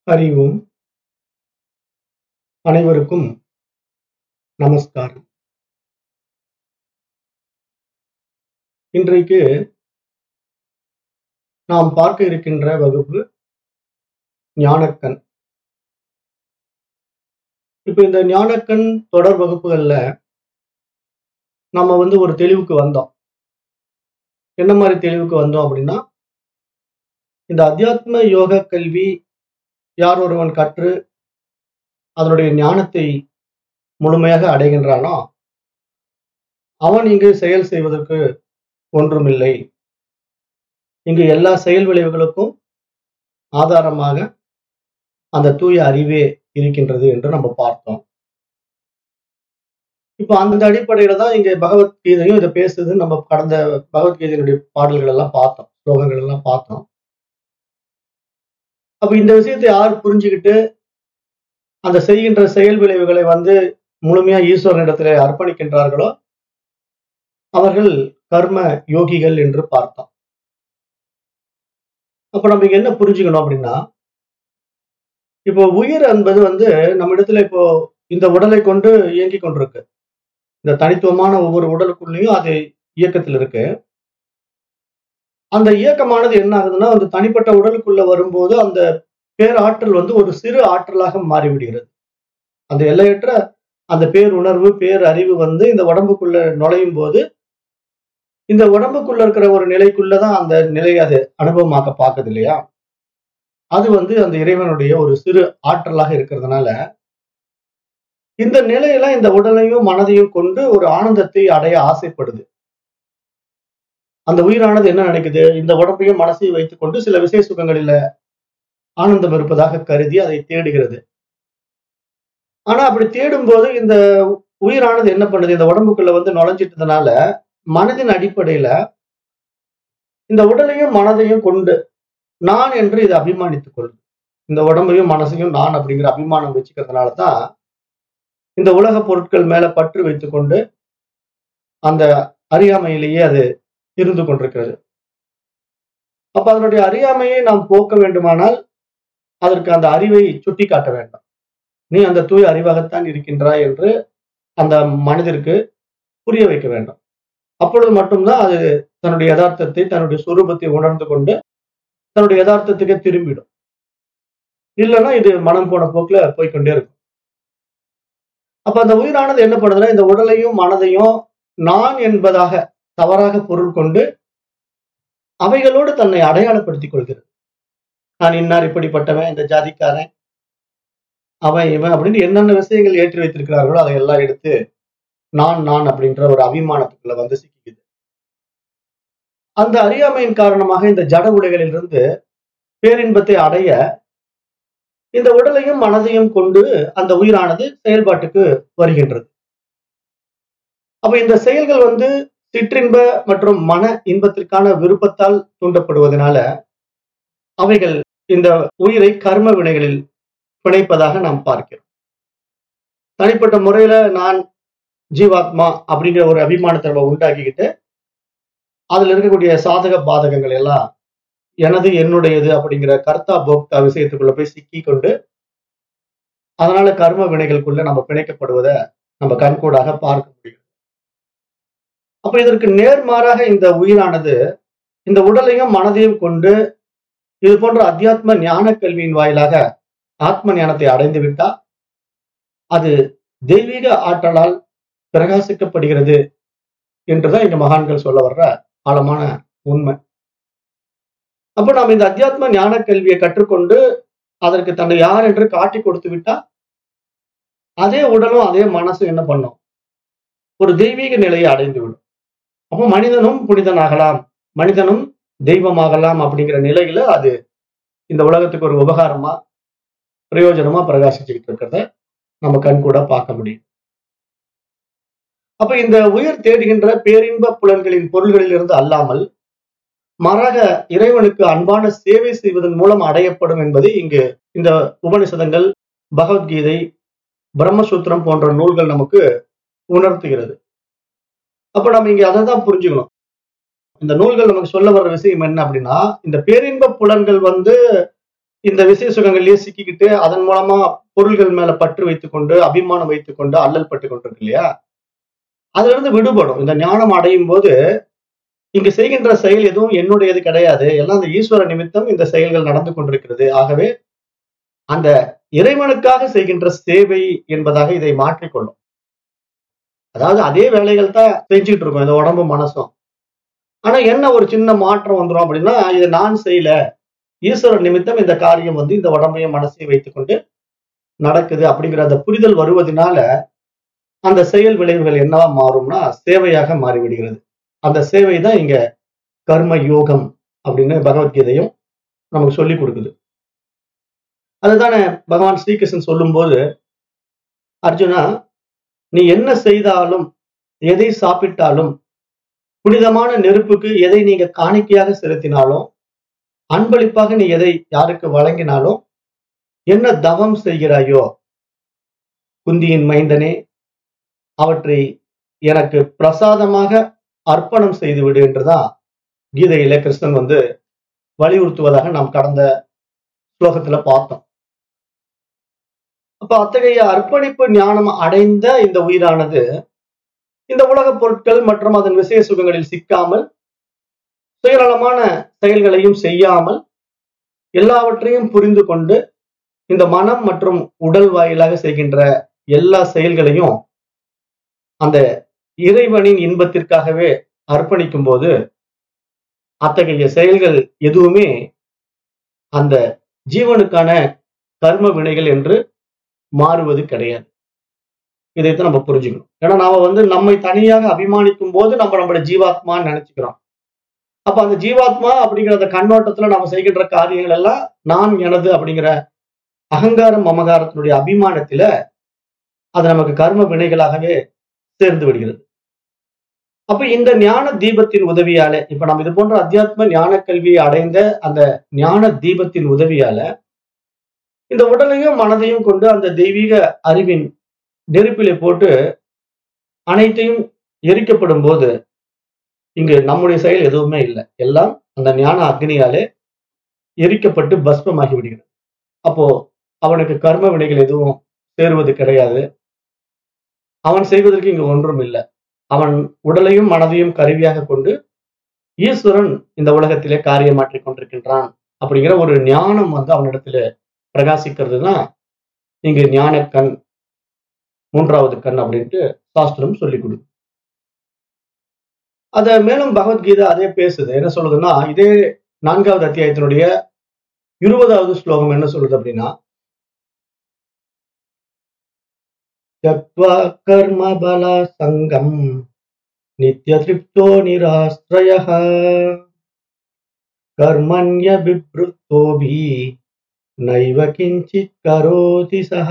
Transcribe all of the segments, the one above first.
அறிவோம் அனைவருக்கும் நமஸ்காரம் இன்றைக்கு நாம் பார்க்க இருக்கின்ற வகுப்பு ஞானக்கண் இப்ப இந்த ஞானக்கண் தொடர் வகுப்புகள்ல நம்ம வந்து ஒரு தெளிவுக்கு வந்தோம் என்ன மாதிரி தெளிவுக்கு வந்தோம் அப்படின்னா இந்த அத்தியாத்ம யோக கல்வி யார் ஒருவன் கற்று அதனுடைய ஞானத்தை முழுமையாக அடைகின்றானோ அவன் இங்கு செயல் செய்வதற்கு ஒன்றுமில்லை இங்கு எல்லா செயல் விளைவுகளுக்கும் ஆதாரமாக அந்த தூய அறிவே இருக்கின்றது என்று நம்ம பார்த்தோம் இப்ப அந்த அடிப்படையில தான் இங்க பகவத்கீதையும் இதை பேசுது நம்ம கடந்த பகவத்கீதையினுடைய பாடல்கள் எல்லாம் பார்த்தோம் ஸ்லோகங்கள் எல்லாம் பார்த்தோம் அப்ப இந்த விஷயத்தை யார் புரிஞ்சுக்கிட்டு அந்த செய்கின்ற செயல் விளைவுகளை வந்து முழுமையா ஈஸ்வரனிடத்துல அர்ப்பணிக்கின்றார்களோ அவர்கள் கர்ம யோகிகள் என்று பார்த்தோம் அப்ப நம்ம இங்க என்ன புரிஞ்சுக்கணும் அப்படின்னா இப்போ உயிர் என்பது வந்து நம்ம இடத்துல இப்போ இந்த உடலை கொண்டு இயங்கி கொண்டிருக்கு இந்த தனித்துவமான ஒவ்வொரு உடலுக்குள்ளேயும் அது இயக்கத்தில் இருக்கு அந்த இயக்கமானது என்ன ஆகுதுன்னா அந்த தனிப்பட்ட உடலுக்குள்ள வரும்போது அந்த பேராற்றல் வந்து ஒரு சிறு ஆற்றலாக மாறிவிடுகிறது அந்த எல்லையற்ற அந்த பேருணர்வு பேர் அறிவு வந்து இந்த உடம்புக்குள்ள நுழையும் போது இந்த உடம்புக்குள்ள இருக்கிற ஒரு நிலைக்குள்ளதான் அந்த நிலை அது அனுபவமாக்க பார்க்குது இல்லையா அது வந்து அந்த இறைவனுடைய ஒரு சிறு ஆற்றலாக இருக்கிறதுனால இந்த நிலையில இந்த உடலையும் மனதையும் கொண்டு ஒரு ஆனந்தத்தை அடைய ஆசைப்படுது அந்த உயிரானது என்ன நினைக்குது இந்த உடம்பையும் மனசையும் வைத்துக் கொண்டு சில விசேஷ சுகங்களில ஆனந்தம் இருப்பதாக கருதி அதை தேடுகிறது ஆனா அப்படி தேடும் போது இந்த உயிரானது என்ன பண்ணுது இந்த உடம்புக்குள்ள வந்து நுழைஞ்சிட்டதுனால மனதின் அடிப்படையில இந்த உடலையும் மனதையும் கொண்டு நான் என்று இதை அபிமானித்துக் கொள்ளுது இந்த உடம்பையும் மனசையும் நான் அப்படிங்கிற அபிமானம் வச்சுக்கிறதுனால தான் இந்த உலக பொருட்கள் மேல பற்று வைத்துக்கொண்டு அந்த அறியாமையிலேயே அது இருந்து கொண்டிருக்கிறது அப்ப அதனுடைய அறியாமையை நாம் போக்க வேண்டுமானால் அதற்கு அந்த அறிவை சுட்டி காட்ட வேண்டும் நீ அந்த தூய அறிவாகத்தான் இருக்கின்றாய் என்று அந்த மனிதருக்கு புரிய வைக்க வேண்டும் அப்பொழுது மட்டும்தான் அது தன்னுடைய யதார்த்தத்தை தன்னுடைய சுரூபத்தை உணர்ந்து கொண்டு தன்னுடைய யதார்த்தத்துக்கு திரும்பிடும் இல்லைன்னா இது மனம் போன போக்குல போய்கொண்டே இருக்கும் அப்ப அந்த உயிரானது என்ன பண்ணுதுன்னா இந்த உடலையும் மனதையும் நான் என்பதாக தவறாக பொருள் கொண்டு அவைகளோடு தன்னை அடையாளப்படுத்திக் கொள்கிறது நான் இன்னார் இப்படிப்பட்டவன் இந்த ஜாதிக்காரன் அவன் இவன் அப்படின்னு என்னென்ன விஷயங்கள் ஏற்றி வைத்திருக்கிறார்களோ அதை எல்லாம் எடுத்து நான் நான் அப்படின்ற ஒரு அபிமானத்துக்குள்ள வந்து சிக்கிக்குது அந்த அறியாமையின் காரணமாக இந்த ஜட உடைகளிலிருந்து பேரின்பத்தை அடைய இந்த உடலையும் மனதையும் கொண்டு அந்த உயிரானது செயல்பாட்டுக்கு வருகின்றது அப்ப இந்த செயல்கள் வந்து சிற்றின்ப மற்றும் மன இன்பத்திற்கான விருப்பத்தால் தூண்டப்படுவதனால அவைகள் இந்த உயிரை கர்ம வினைகளில் பிணைப்பதாக நாம் பார்க்கிறோம் தனிப்பட்ட முறையில நான் ஜீவாத்மா அப்படிங்கிற ஒரு அபிமானத்தை நம்ம உண்டாக்கிக்கிட்டு அதுல இருக்கக்கூடிய சாதக பாதகங்கள் எல்லாம் எனது என்னுடையது அப்படிங்கிற கர்த்தா போக்தா விஷயத்துக்குள்ள போய் சிக்கி கொண்டு அதனால கர்ம வினைகளுக்குள்ள நம்ம பிணைக்கப்படுவதை நம்ம கண்கூடாக பார்க்க முடியும் அப்ப இதற்கு நேர்மாறாக இந்த உயிரானது இந்த உடலையும் மனதையும் கொண்டு இது போன்ற அத்தியாத்ம ஞான கல்வியின் வாயிலாக ஆத்ம ஞானத்தை அடைந்து விட்டா அது தெய்வீக ஆற்றலால் பிரகாசிக்கப்படுகிறது என்றுதான் இங்க மகான்கள் சொல்ல வர்ற ஆழமான உண்மை அப்ப நாம் இந்த அத்தியாத்ம ஞான கல்வியை கற்றுக்கொண்டு அதற்கு தன்னை யார் என்று காட்டி கொடுத்து விட்டா அதே உடலும் அதே மனசும் என்ன பண்ணும் ஒரு தெய்வீக நிலையை அடைந்து விடும் அப்போ மனிதனும் புனிதனாகலாம் மனிதனும் தெய்வமாகலாம் அப்படிங்கிற நிலையில அது இந்த உலகத்துக்கு ஒரு உபகாரமா பிரயோஜனமா பிரகாசிச்சுக்கிட்டு இருக்கிறத நம்ம கண் கூட பார்க்க முடியும் அப்ப இந்த உயிர் தேடுகின்ற பேரின்ப புலன்களின் பொருள்களில் இருந்து அல்லாமல் மாறாக இறைவனுக்கு அன்பான சேவை செய்வதன் மூலம் அடையப்படும் என்பதை இங்கு இந்த உபனிஷதங்கள் பகவத்கீதை பிரம்மசூத்திரம் போன்ற நூல்கள் நமக்கு உணர்த்துகிறது அப்ப நம்ம இங்க அதை தான் புரிஞ்சுக்கணும் இந்த நூல்கள் நமக்கு சொல்ல வர்ற விஷயம் என்ன அப்படின்னா இந்த பேரின்ப புலன்கள் வந்து இந்த விசை சுகங்கள்லயே சிக்கிக்கிட்டு அதன் மூலமா பொருள்கள் மேல பற்று வைத்துக்கொண்டு அபிமானம் வைத்துக்கொண்டு அல்லல் பட்டு கொண்டிருக்கு இல்லையா அதுல இருந்து விடுபடும் இந்த ஞானம் அடையும் போது இங்கு செய்கின்ற செயல் எதுவும் என்னுடையது கிடையாது எல்லாம் அந்த ஈஸ்வர நிமித்தம் இந்த செயல்கள் நடந்து கொண்டிருக்கிறது ஆகவே அந்த இறைவனுக்காக செய்கின்ற சேவை என்பதாக இதை மாற்றிக்கொள்ளும் அதாவது அதே வேலைகள் தான் செஞ்சுட்டு இருக்கோம் இந்த உடம்பு மனசும் ஆனா என்ன ஒரு சின்ன மாற்றம் வந்துடும் அப்படின்னா இது நான் செய்யல ஈஸ்வரன் நிமித்தம் இந்த காரியம் வந்து இந்த உடம்பையும் மனசையும் வைத்துக்கொண்டு நடக்குது அப்படிங்கிற அந்த புரிதல் வருவதனால அந்த செயல் விளைவுகள் என்னவா மாறும்னா சேவையாக மாறிவிடுகிறது அந்த சேவை தான் இங்க கர்ம யோகம் அப்படின்னு பகவத்கீதையும் நமக்கு சொல்லி கொடுக்குது அதுதானே பகவான் ஸ்ரீகிருஷ்ணன் சொல்லும்போது அர்ஜுனா நீ என்ன செய்தாலும் எதை சாப்பிட்டாலும் புனிதமான நெருப்புக்கு எதை நீங்க காணிக்கையாக செலுத்தினாலும் அன்பளிப்பாக நீ எதை யாருக்கு வழங்கினாலும் என்ன தவம் செய்கிறாயோ குந்தியின் மைந்தனே அவற்றை எனக்கு பிரசாதமாக அர்ப்பணம் செய்துவிடு என்றுதான் கீதையில கிருஷ்ணன் வந்து வலியுறுத்துவதாக நாம் கடந்த ஸ்லோகத்துல பார்த்தோம் அப்ப அத்தகைய அர்ப்பணிப்பு ஞானம் அடைந்த இந்த உயிரானது இந்த உலகப் பொருட்கள் மற்றும் அதன் விசேஷ சுகங்களில் சிக்காமல் சுயநலமான செயல்களையும் செய்யாமல் எல்லாவற்றையும் புரிந்து கொண்டு இந்த மனம் மற்றும் உடல் வாயிலாக செய்கின்ற எல்லா செயல்களையும் அந்த இறைவனின் இன்பத்திற்காகவே அர்ப்பணிக்கும் போது அத்தகைய செயல்கள் எதுவுமே அந்த ஜீவனுக்கான கர்ம வினைகள் என்று மாறுவது கிடையாது இதைத்தான் நம்ம புரிஞ்சுக்கணும் ஏன்னா நாம வந்து நம்மை தனியாக அபிமானிக்கும் போது நம்ம நம்மளோட ஜீவாத்மான்னு நினைச்சுக்கிறோம் அப்ப அந்த ஜீவாத்மா அப்படிங்கிற அந்த கண்ணோட்டத்துல நம்ம செய்கின்ற காரியங்கள் எல்லாம் நான் எனது அப்படிங்கிற அகங்காரம் மமகாரத்தினுடைய அபிமானத்தில அது நமக்கு கர்ம வினைகளாகவே சேர்ந்து விடுகிறது அப்ப இந்த ஞான தீபத்தின் உதவியால இப்ப நம்ம இது போன்ற அத்தியாத்ம ஞான கல்வியை அடைந்த அந்த ஞான தீபத்தின் உதவியால இந்த உடலையும் மனதையும் கொண்டு அந்த தெய்வீக அறிவின் நெருப்பிலே போட்டு அனைத்தையும் எரிக்கப்படும் போது இங்கு நம்முடைய செயல் எதுவுமே இல்லை எல்லாம் அந்த ஞான அக்னியாலே எரிக்கப்பட்டு பஸ்மமாகி விடுகிறது அப்போ அவனுக்கு கர்ம வினைகள் எதுவும் சேருவது கிடையாது அவன் செய்வதற்கு இங்கு ஒன்றும் இல்லை அவன் உடலையும் மனதையும் கருவியாக கொண்டு ஈஸ்வரன் இந்த உலகத்திலே காரியமாற்றிக் கொண்டிருக்கின்றான் அப்படிங்கிற ஒரு ஞானம் வந்து அவனிடத்துல பிரகாசிக்கிறது தான் இங்கு ஞான கண் மூன்றாவது கண் அப்படின்ட்டு சாஸ்திரம் சொல்லி கொடு அத மேலும் பகவத்கீதை அதே பேசுது என்ன சொல்லுதுன்னா இதே நான்காவது அத்தியாயத்தினுடைய இருபதாவது ஸ்லோகம் என்ன சொல்லுது அப்படின்னா त्यक्त्वा कर्मबल सङ्गम् नित्यतृप्तो निराश्रयः कर्मण्यभिवृत्तोऽभि नैव किञ्चित् करोति सः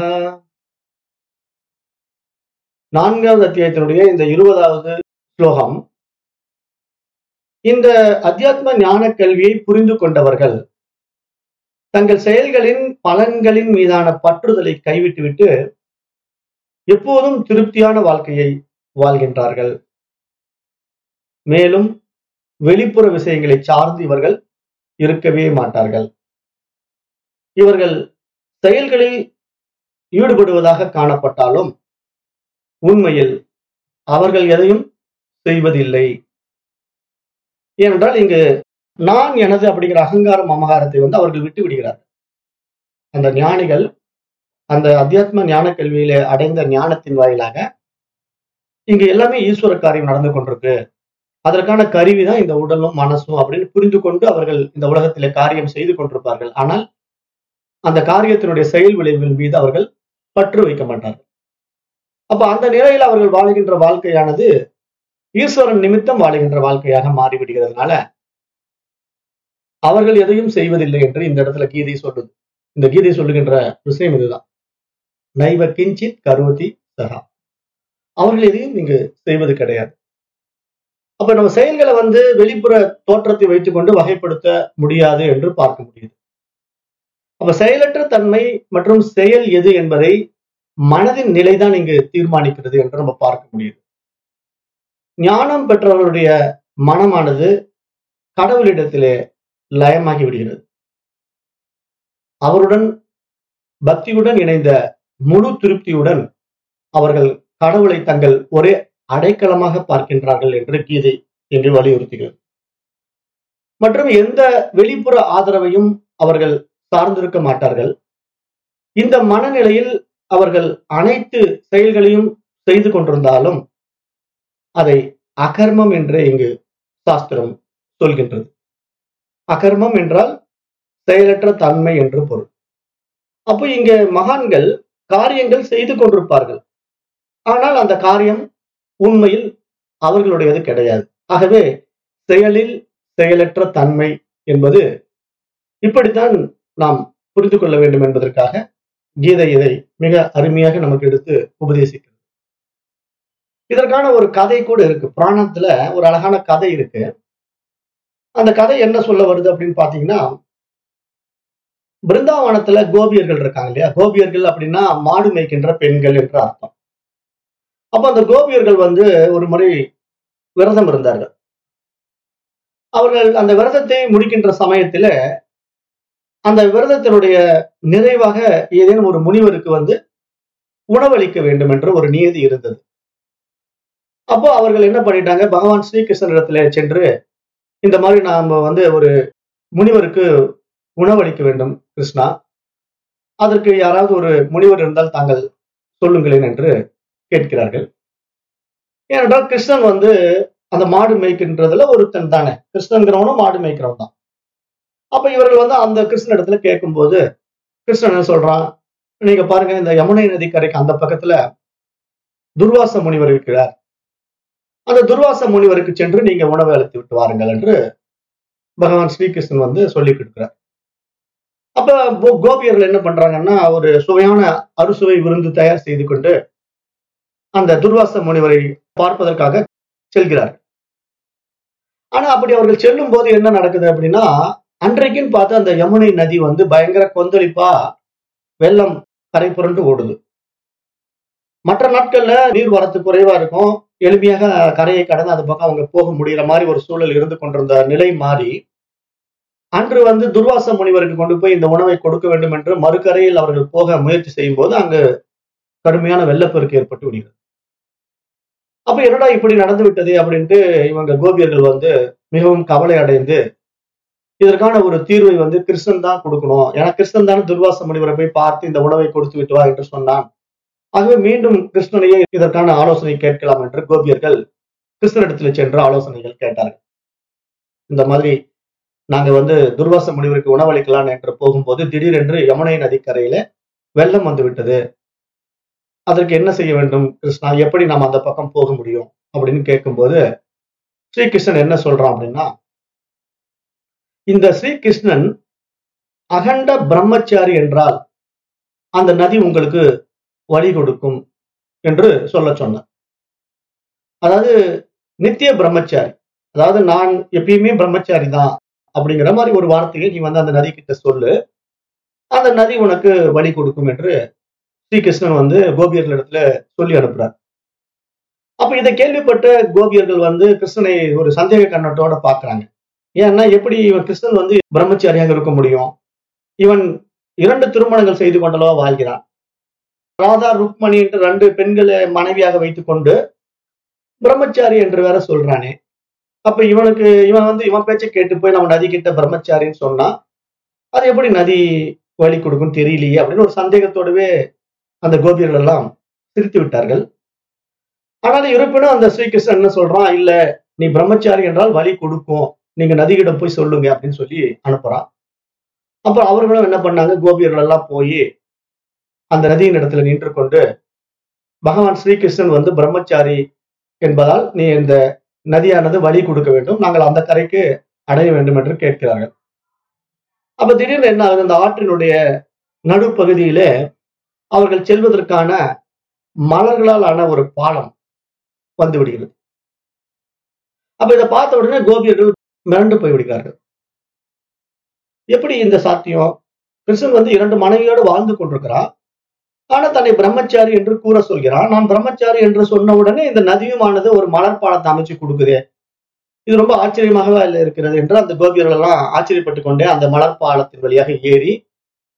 நான்காவது அத்தியாயத்தினுடைய இந்த இருபதாவது ஸ்லோகம் இந்த அத்தியாத்ம ஞான கல்வியை புரிந்து கொண்டவர்கள் தங்கள் செயல்களின் பலன்களின் மீதான பற்றுதலை கைவிட்டுவிட்டு எப்போதும் திருப்தியான வாழ்க்கையை வாழ்கின்றார்கள் மேலும் வெளிப்புற விஷயங்களை சார்ந்து இவர்கள் இருக்கவே மாட்டார்கள் இவர்கள் செயல்களில் ஈடுபடுவதாக காணப்பட்டாலும் உண்மையில் அவர்கள் எதையும் செய்வதில்லை ஏனென்றால் இங்கு நான் எனது அப்படிங்கிற அகங்காரம் அமகாரத்தை வந்து அவர்கள் விட்டு விடுகிறார்கள் அந்த ஞானிகள் அந்த அத்தியாத்ம ஞான கல்வியில அடைந்த ஞானத்தின் வாயிலாக இங்க எல்லாமே ஈஸ்வர காரியம் நடந்து கொண்டிருக்கு அதற்கான கருவி தான் இந்த உடலும் மனசும் அப்படின்னு புரிந்து கொண்டு அவர்கள் இந்த உலகத்திலே காரியம் செய்து கொண்டிருப்பார்கள் ஆனால் அந்த காரியத்தினுடைய செயல் விளைவுகள் மீது அவர்கள் பற்று வைக்க மாட்டார்கள் அப்ப அந்த நிலையில் அவர்கள் வாழுகின்ற வாழ்க்கையானது ஈஸ்வரன் நிமித்தம் வாழுகின்ற வாழ்க்கையாக மாறிவிடுகிறதுனால அவர்கள் எதையும் செய்வதில்லை என்று இந்த இடத்துல கீதை சொல்லுது இந்த கீதை சொல்லுகின்ற விஷயம் இதுதான் நைவ கிஞ்சித் கரோதி சகா அவர்கள் எதையும் இங்கு செய்வது கிடையாது அப்ப நம்ம செயல்களை வந்து வெளிப்புற தோற்றத்தை வைத்துக்கொண்டு வகைப்படுத்த முடியாது என்று பார்க்க முடியுது அப்ப செயலற்ற தன்மை மற்றும் செயல் எது என்பதை மனதின் நிலைதான் இங்கு தீர்மானிக்கிறது என்று நம்ம பார்க்க முடியுது ஞானம் பெற்றவர்களுடைய மனமானது கடவுளிடத்திலே லயமாகி விடுகிறது அவருடன் பக்தியுடன் இணைந்த முழு திருப்தியுடன் அவர்கள் கடவுளை தங்கள் ஒரே அடைக்கலமாக பார்க்கின்றார்கள் என்று கீதை இங்கு வலியுறுத்துகிறது மற்றும் எந்த வெளிப்புற ஆதரவையும் அவர்கள் சார்ந்திருக்க மாட்டார்கள் இந்த மனநிலையில் அவர்கள் அனைத்து செயல்களையும் செய்து கொண்டிருந்தாலும் அதை அகர்மம் என்று இங்கு சாஸ்திரம் சொல்கின்றது அகர்மம் என்றால் செயலற்ற தன்மை என்று பொருள் அப்போ இங்க மகான்கள் காரியங்கள் செய்து கொண்டிருப்பார்கள் ஆனால் அந்த காரியம் உண்மையில் அவர்களுடையது கிடையாது ஆகவே செயலில் செயலற்ற தன்மை என்பது இப்படித்தான் நாம் புரிந்து கொள்ள வேண்டும் என்பதற்காக கீதை இதை மிக அருமையாக நமக்கு எடுத்து உபதேசிக்கிறது இதற்கான ஒரு கதை கூட இருக்கு புராணத்துல ஒரு அழகான கதை இருக்கு அந்த கதை என்ன சொல்ல வருது அப்படின்னு பாத்தீங்கன்னா பிருந்தாவனத்துல கோபியர்கள் இருக்காங்க இல்லையா கோபியர்கள் அப்படின்னா மாடு மேய்க்கின்ற பெண்கள் என்று அர்த்தம் அப்ப அந்த கோபியர்கள் வந்து ஒரு முறை விரதம் இருந்தார்கள் அவர்கள் அந்த விரதத்தை முடிக்கின்ற சமயத்துல அந்த விரதத்தினுடைய நிறைவாக ஏதேனும் ஒரு முனிவருக்கு வந்து உணவளிக்க வேண்டும் என்ற ஒரு நியதி இருந்தது அப்போ அவர்கள் என்ன பண்ணிட்டாங்க பகவான் ஸ்ரீகிருஷ்ணனிடத்துல சென்று இந்த மாதிரி நாம வந்து ஒரு முனிவருக்கு உணவளிக்க வேண்டும் கிருஷ்ணா அதற்கு யாராவது ஒரு முனிவர் இருந்தால் தாங்கள் சொல்லுங்களேன் என்று கேட்கிறார்கள் ஏனென்றால் கிருஷ்ணன் வந்து அந்த மாடு மேய்க்கின்றதுல ஒருத்தன் தானே கிருஷ்ணங்கிறவனும் மாடு மேய்க்கிறவன் தான் அப்ப இவர்கள் வந்து அந்த கிருஷ்ணன் இடத்துல கேட்கும்போது கிருஷ்ணன் என்ன சொல்றான் நீங்க பாருங்க இந்த யமுனை நதிக்கரைக்கு அந்த பக்கத்துல துர்வாச முனிவர் இருக்கிறார் அந்த துர்வாச முனிவருக்கு சென்று நீங்க உணவை அளித்து விட்டு வாருங்கள் என்று பகவான் ஸ்ரீகிருஷ்ணன் வந்து சொல்லி கொடுக்கிறார் அப்ப கோ- கோபியர்கள் என்ன பண்றாங்கன்னா ஒரு சுவையான அறுசுவை விருந்து தயார் செய்து கொண்டு அந்த துர்வாச முனிவரை பார்ப்பதற்காக செல்கிறார் ஆனா அப்படி அவர்கள் செல்லும் போது என்ன நடக்குது அப்படின்னா அன்றைக்குன்னு பார்த்து அந்த யமுனை நதி வந்து பயங்கர கொந்தளிப்பா வெள்ளம் கரை புரண்டு ஓடுது மற்ற நாட்கள்ல நீர் வரத்து குறைவா இருக்கும் எளிமையாக கரையை கடந்து அந்த பக்கம் அவங்க போக முடியற மாதிரி ஒரு சூழல் இருந்து கொண்டிருந்த நிலை மாறி அன்று வந்து துர்வாச முனிவருக்கு கொண்டு போய் இந்த உணவை கொடுக்க வேண்டும் என்று மறுகரையில் அவர்கள் போக முயற்சி செய்யும் போது அங்கு கடுமையான வெள்ளப்பெருக்கு ஏற்பட்டு விடுகிறது அப்ப என்னடா இப்படி நடந்து விட்டது அப்படின்ட்டு இவங்க கோபியர்கள் வந்து மிகவும் கவலை அடைந்து இதற்கான ஒரு தீர்வை வந்து கிருஷ்ணன் தான் கொடுக்கணும் ஏன்னா கிருஷ்ணன் தானே துர்வாச முனிவரை போய் பார்த்து இந்த உணவை கொடுத்து விட்டு வா என்று சொன்னான் ஆகவே மீண்டும் கிருஷ்ணனையே இதற்கான ஆலோசனை கேட்கலாம் என்று கோபியர்கள் கிருஷ்ணனிடத்தில் சென்று ஆலோசனைகள் கேட்டார்கள் இந்த மாதிரி நாங்க வந்து துர்வாச முனிவருக்கு உணவளிக்கலாம் என்று போகும்போது திடீரென்று யமுனை நதிக்கரையில வெள்ளம் வந்து விட்டது அதற்கு என்ன செய்ய வேண்டும் கிருஷ்ணா எப்படி நாம் அந்த பக்கம் போக முடியும் அப்படின்னு கேட்கும்போது ஸ்ரீகிருஷ்ணன் என்ன சொல்றான் அப்படின்னா இந்த ஸ்ரீகிருஷ்ணன் அகண்ட பிரம்மச்சாரி என்றால் அந்த நதி உங்களுக்கு வழி கொடுக்கும் என்று சொல்ல சொன்னார் அதாவது நித்திய பிரம்மச்சாரி அதாவது நான் எப்பயுமே பிரம்மச்சாரி தான் அப்படிங்கிற மாதிரி ஒரு வார்த்தையை நீ வந்து அந்த நதி கிட்ட சொல்லு அந்த நதி உனக்கு வழி கொடுக்கும் என்று ஸ்ரீகிருஷ்ணன் வந்து கோபியர்கள் இடத்துல சொல்லி அனுப்புறார் அப்ப இதை கேள்விப்பட்ட கோபியர்கள் வந்து கிருஷ்ணனை ஒரு சந்தேக கண்ணோட்டோட பாக்குறாங்க ஏன்னா எப்படி இவன் கிருஷ்ணன் வந்து பிரம்மச்சாரியாக இருக்க முடியும் இவன் இரண்டு திருமணங்கள் செய்து கொண்டளவா வாழ்கிறான் ராதா ருக்மணி என்று ரெண்டு பெண்களை மனைவியாக வைத்துக் கொண்டு பிரம்மச்சாரி என்று வேற சொல்றானே அப்ப இவனுக்கு இவன் வந்து இவன் பேச்சை கேட்டு போய் நம்ம நதி கிட்ட பிரம்மச்சாரின்னு சொன்னா அது எப்படி நதி வழி கொடுக்கும் தெரியலையே அப்படின்னு ஒரு சந்தேகத்தோடவே அந்த கோபியர்கள் எல்லாம் சிரித்து விட்டார்கள் ஆனால் இருப்பினும் அந்த ஸ்ரீகிருஷ்ணன் என்ன சொல்றான் இல்ல நீ பிரம்மச்சாரி என்றால் வழி கொடுக்கும் நீங்க நதியிடம் போய் சொல்லுங்க அப்படின்னு சொல்லி அனுப்புறான் அப்புறம் அவர்களும் என்ன பண்ணாங்க கோபியர்கள் எல்லாம் போய் அந்த நதியின் இடத்துல நின்று கொண்டு பகவான் ஸ்ரீகிருஷ்ணன் வந்து பிரம்மச்சாரி என்பதால் நீ இந்த நதியானது வழி கொடுக்க வேண்டும் நாங்கள் அந்த கரைக்கு அடைய வேண்டும் என்று கேட்கிறார்கள் அப்ப திடீர்னு என்ன ஆகுது அந்த ஆற்றினுடைய நடுப்பகுதியிலே அவர்கள் செல்வதற்கான மலர்களால் ஆன ஒரு பாலம் வந்து விடுகிறது அப்ப இதை பார்த்த உடனே கோபியர்கள் மிரண்டு போய் விடுகிறார்கள் எப்படி இந்த சாத்தியம் கிருஷ்ணன் வந்து இரண்டு மனைவியோடு வாழ்ந்து கொண்டிருக்கிறான் ஆனா தன்னை பிரம்மச்சாரி என்று கூற சொல்கிறான் நான் பிரம்மச்சாரி என்று சொன்ன உடனே இந்த நதியுமானது ஒரு மலர் பாலத்தை அமைச்சு கொடுக்குதே இது ரொம்ப ஆச்சரியமாகவே அதில் இருக்கிறது என்று அந்த கோபியர்கள் எல்லாம் ஆச்சரியப்பட்டு கொண்டே அந்த மலர் பாலத்தின் வழியாக ஏறி